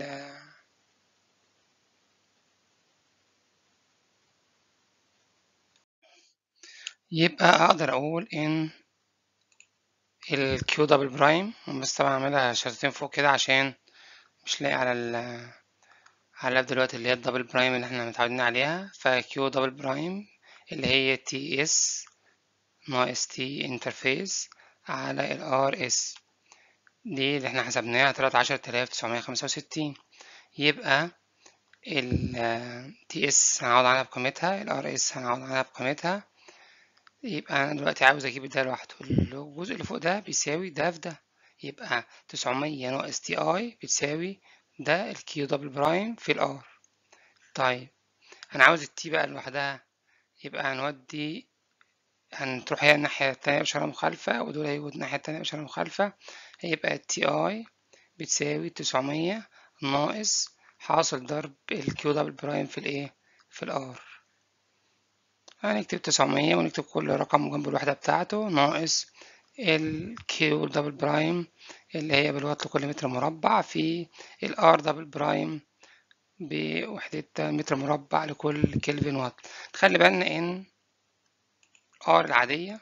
يبقى اقدر اقول ان الكيو دبل برايم بس طبعا اعملها شرطتين فوق كده عشان مش لاقي على ال على اللاب دلوقتي اللي هي الدبل برايم اللي احنا متعودين عليها فكيو دبل برايم اللي هي تي اس ناقص تي انترفيس على الار اس دي اللي احنا حسبناها طلعت عشرة آلاف تسعمية خمسة وستين يبقى ال تي اس هنعوض عنها بقيمتها الار اس هنعوض عنها بقيمتها يبقى انا دلوقتي عاوز اجيب ده لوحده الجزء اللي فوق ده بيساوي ده في ده يبقى تسعمية ناقص تي اي بتساوي ده الكيو دبل برايم في الار طيب انا عاوز التي بقى لوحدها يبقى هنودي هنروح هي الناحية التانية بإشارة مخالفة ودول هيجوا الناحية التانية بإشارة مخالفة هيبقى التي اي بتساوي تسعمية ناقص حاصل ضرب الكيو دبل برايم في الايه في الار هنكتب تسعمية ونكتب كل رقم جنب الوحدة بتاعته ناقص الكيو دبل برايم اللي هي بالوات لكل متر مربع في الار دبل برايم بوحدة متر مربع لكل كلفن وات خلي بالنا ان ار العادية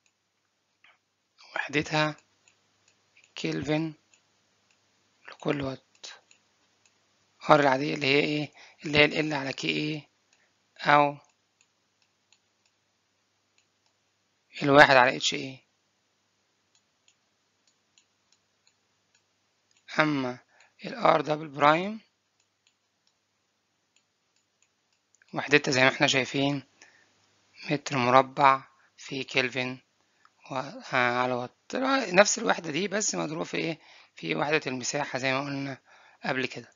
وحدتها كلفن لكل وات ار العادية اللي هي ايه اللي هي ال على كي ايه او الواحد على اتش ايه اما الار دبل برايم وحدتها زي ما احنا شايفين متر مربع في كلفن على وات نفس الوحدة دي بس مضروب في ايه في وحدة المساحة زي ما قلنا قبل كده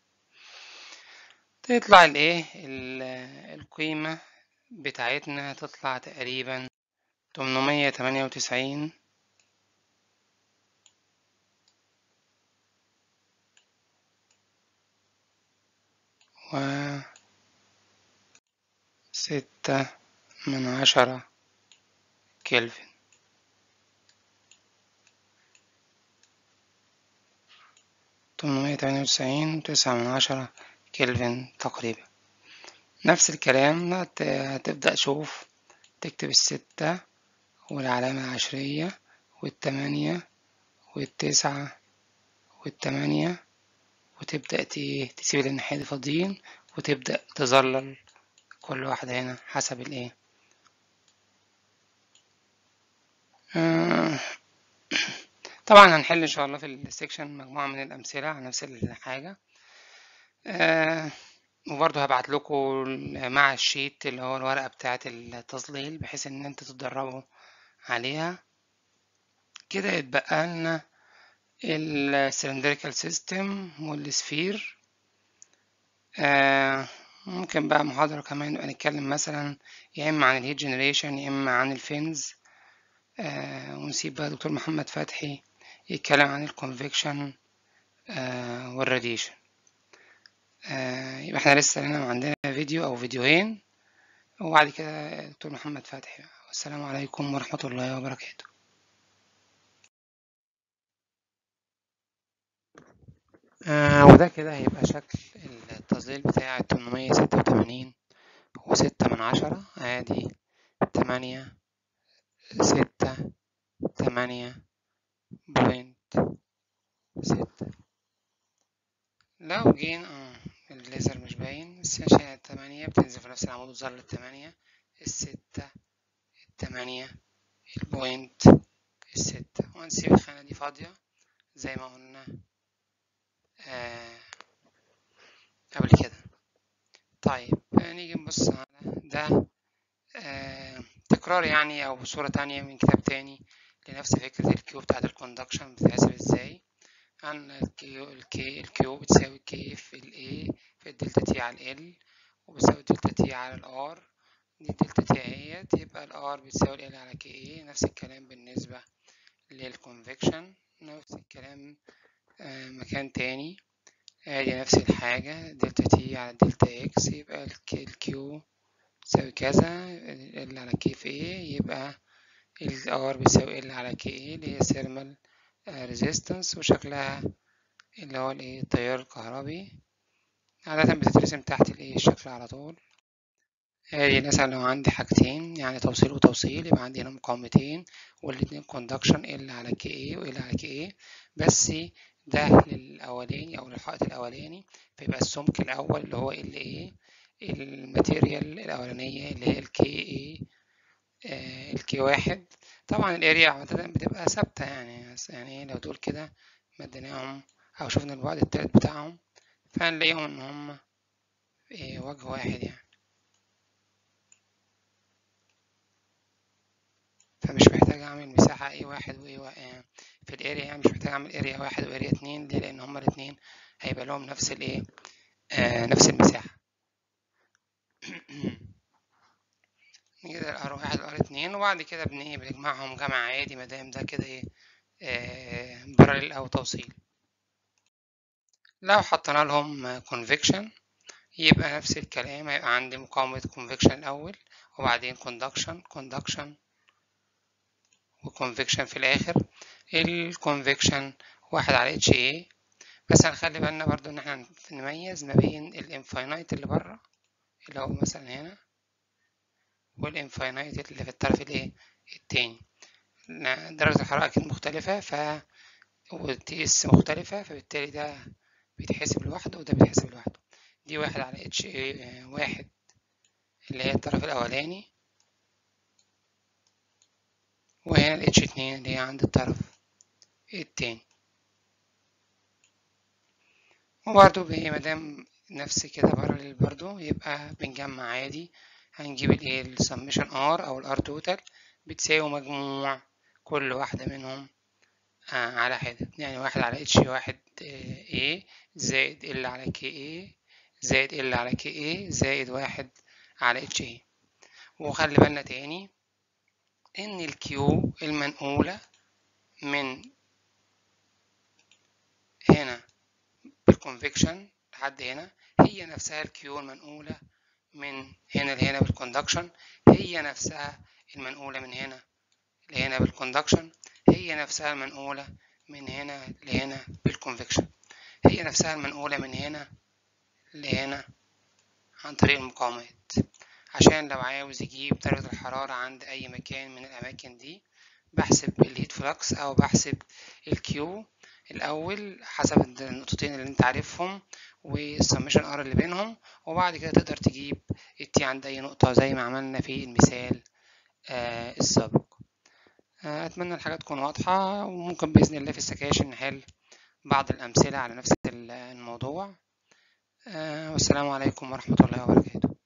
تطلع الايه القيمة بتاعتنا تطلع تقريبا تمنمية تمانية وتسعين و ستة من عشرة كلفن تمنمية تمانية وتسعين وتسعة من عشرة كلفن تقريبا نفس الكلام هت- هتبدأ تشوف تكتب الستة والعلامة العشرية والتمانية والتسعة والتمانية وتبدأ ت- تسيب الناحية دي فاضيين وتبدأ تظلل كل واحدة هنا حسب الايه آه، طبعا هنحل ان شاء الله في السكشن مجموعة من الأمثلة على نفس الحاجة آه، وبرضه هبعت لكم مع الشيت اللي هو الورقة بتاعة التظليل بحيث ان انتوا تتدربوا عليها كده يتبقى لنا السلندريكال سيستم والسفير آه ممكن بقى محاضرة كمان نبقى نتكلم مثلا يا إما عن الهيت جنريشن يا إما عن الفينز آه ونسيب بقى دكتور محمد فتحي يتكلم عن الكونفكشن آه والراديشن آه يبقى احنا لسه هنا عندنا فيديو أو فيديوهين وبعد كده دكتور محمد فتحي والسلام عليكم ورحمة الله وبركاته آه وده كده هيبقى شكل التظليل بتاع التمنمية ستة وتمانين وستة من عشرة ادي تمانية ستة تمانية بوينت ستة لو جينا اه الليزر مش باين بس عشان التمانية بتنزل في نفس العمود وظل التمانية الستة التمانية البوينت الستة ونسيب الخانة دي فاضية زي ما قلنا آه قبل كده طيب نيجي نبص على ده آه تكرار يعني أو صورة تانية من كتاب تاني لنفس فكرة الكيو بتاعت الكوندكشن بتتحسب ازاي عن الكيو الكي الكيو بتساوي كي في الاي في الدلتا تي على ال وبتساوي دلتا تي على الار دي الدلتا تي اهيت يبقى الار بتساوي ال على كي اي نفس الكلام بالنسبة للكونفكشن نفس الكلام آه مكان تاني ادي نفس الحاجة دلتا تي على دلتا اكس يبقى الكيو تساوي كذا ال على كي في ايه يبقى الار بيساوي ال على كي ايه اللي هي ثيرمال ريزيستنس وشكلها اللي هو الايه التيار الكهربي عادة بتترسم تحت الايه الشكل على طول ادي مثلا لو عندي حاجتين يعني توصيل وتوصيل يبقى عندي هنا مقاومتين والاتنين كوندكشن ال على كي ايه وال على كي ايه بس ده للأولاني أو للحائط الأولاني فيبقى السمك الأول اللي هو ال ايه الماتيريال الأولانية اللي هي الكي ايه الكي واحد طبعا الاريا عادة بتبقى ثابتة يعني يعني لو تقول كده مديناهم أو شفنا البعد التالت بتاعهم فهنلاقيهم إن هما إيه وجه واحد يعني فمش محتاج أعمل مساحة ايه واحد وايه واحد في الاريا يعني مش محتاج أعمل اريا واحد واريا اتنين ليه لأن هما الاتنين هيبقى لهم نفس الايه آه نفس المساحة نيجي الار واحد وار اتنين وبعد كده بن ايه بنجمعهم جمع عادي مادام ده كده ايه آه باراليل أو توصيل لو حطينا لهم convection يبقى نفس الكلام هيبقى عندي مقاومة convection الأول وبعدين conduction conduction وconvection في الآخر الconvection واحد على HA بس هنخلي بالنا برضو إن احنا نميز ما بين الانفاينايت اللي بره اللي هو مثلا هنا والانفاينايت اللي في الطرف الايه التاني درجة الحرارة أكيد مختلفة ف والتي اس مختلفة فبالتالي ده بيتحسب لوحده وده بيتحسب لوحده دي واحد على اتش واحد اللي هي الطرف الأولاني وهنا ال اتش اتنين اللي هي عند الطرف التاني وبرضه مادام نفس كده باراليل برضه يبقى بنجمع عادي هنجيب الايه السمشن ار او الار توتال بتساوي مجموع كل واحدة منهم آه على حدة يعني واحد على اتش واحد ايه زائد ال على كي ايه زائد ال على كي ايه زائد واحد على اتش ايه وخلي بالنا تاني ان الكيو المنقولة من هنا بالكونفكشن لحد هنا هي نفسها الكيو المنقولة من هنا لهنا بالكوندكشن هي نفسها المنقولة من هنا لهنا بالكوندكشن هي نفسها المنقولة من هنا لهنا بالكونفكشن هي نفسها المنقولة من هنا لهنا عن طريق المقاومات عشان لو عاوز يجيب درجة الحرارة عند أي مكان من الأماكن دي بحسب الهيت فلكس أو بحسب الكيو الأول حسب النقطتين اللي أنت عارفهم والسمشن ار اللي بينهم وبعد كده تقدر تجيب التي عند أي نقطة زي ما عملنا في المثال آه السابق آه أتمنى الحاجات تكون واضحة وممكن بإذن الله في السكاشن نحل بعض الأمثلة على نفس الموضوع آه والسلام عليكم ورحمة الله وبركاته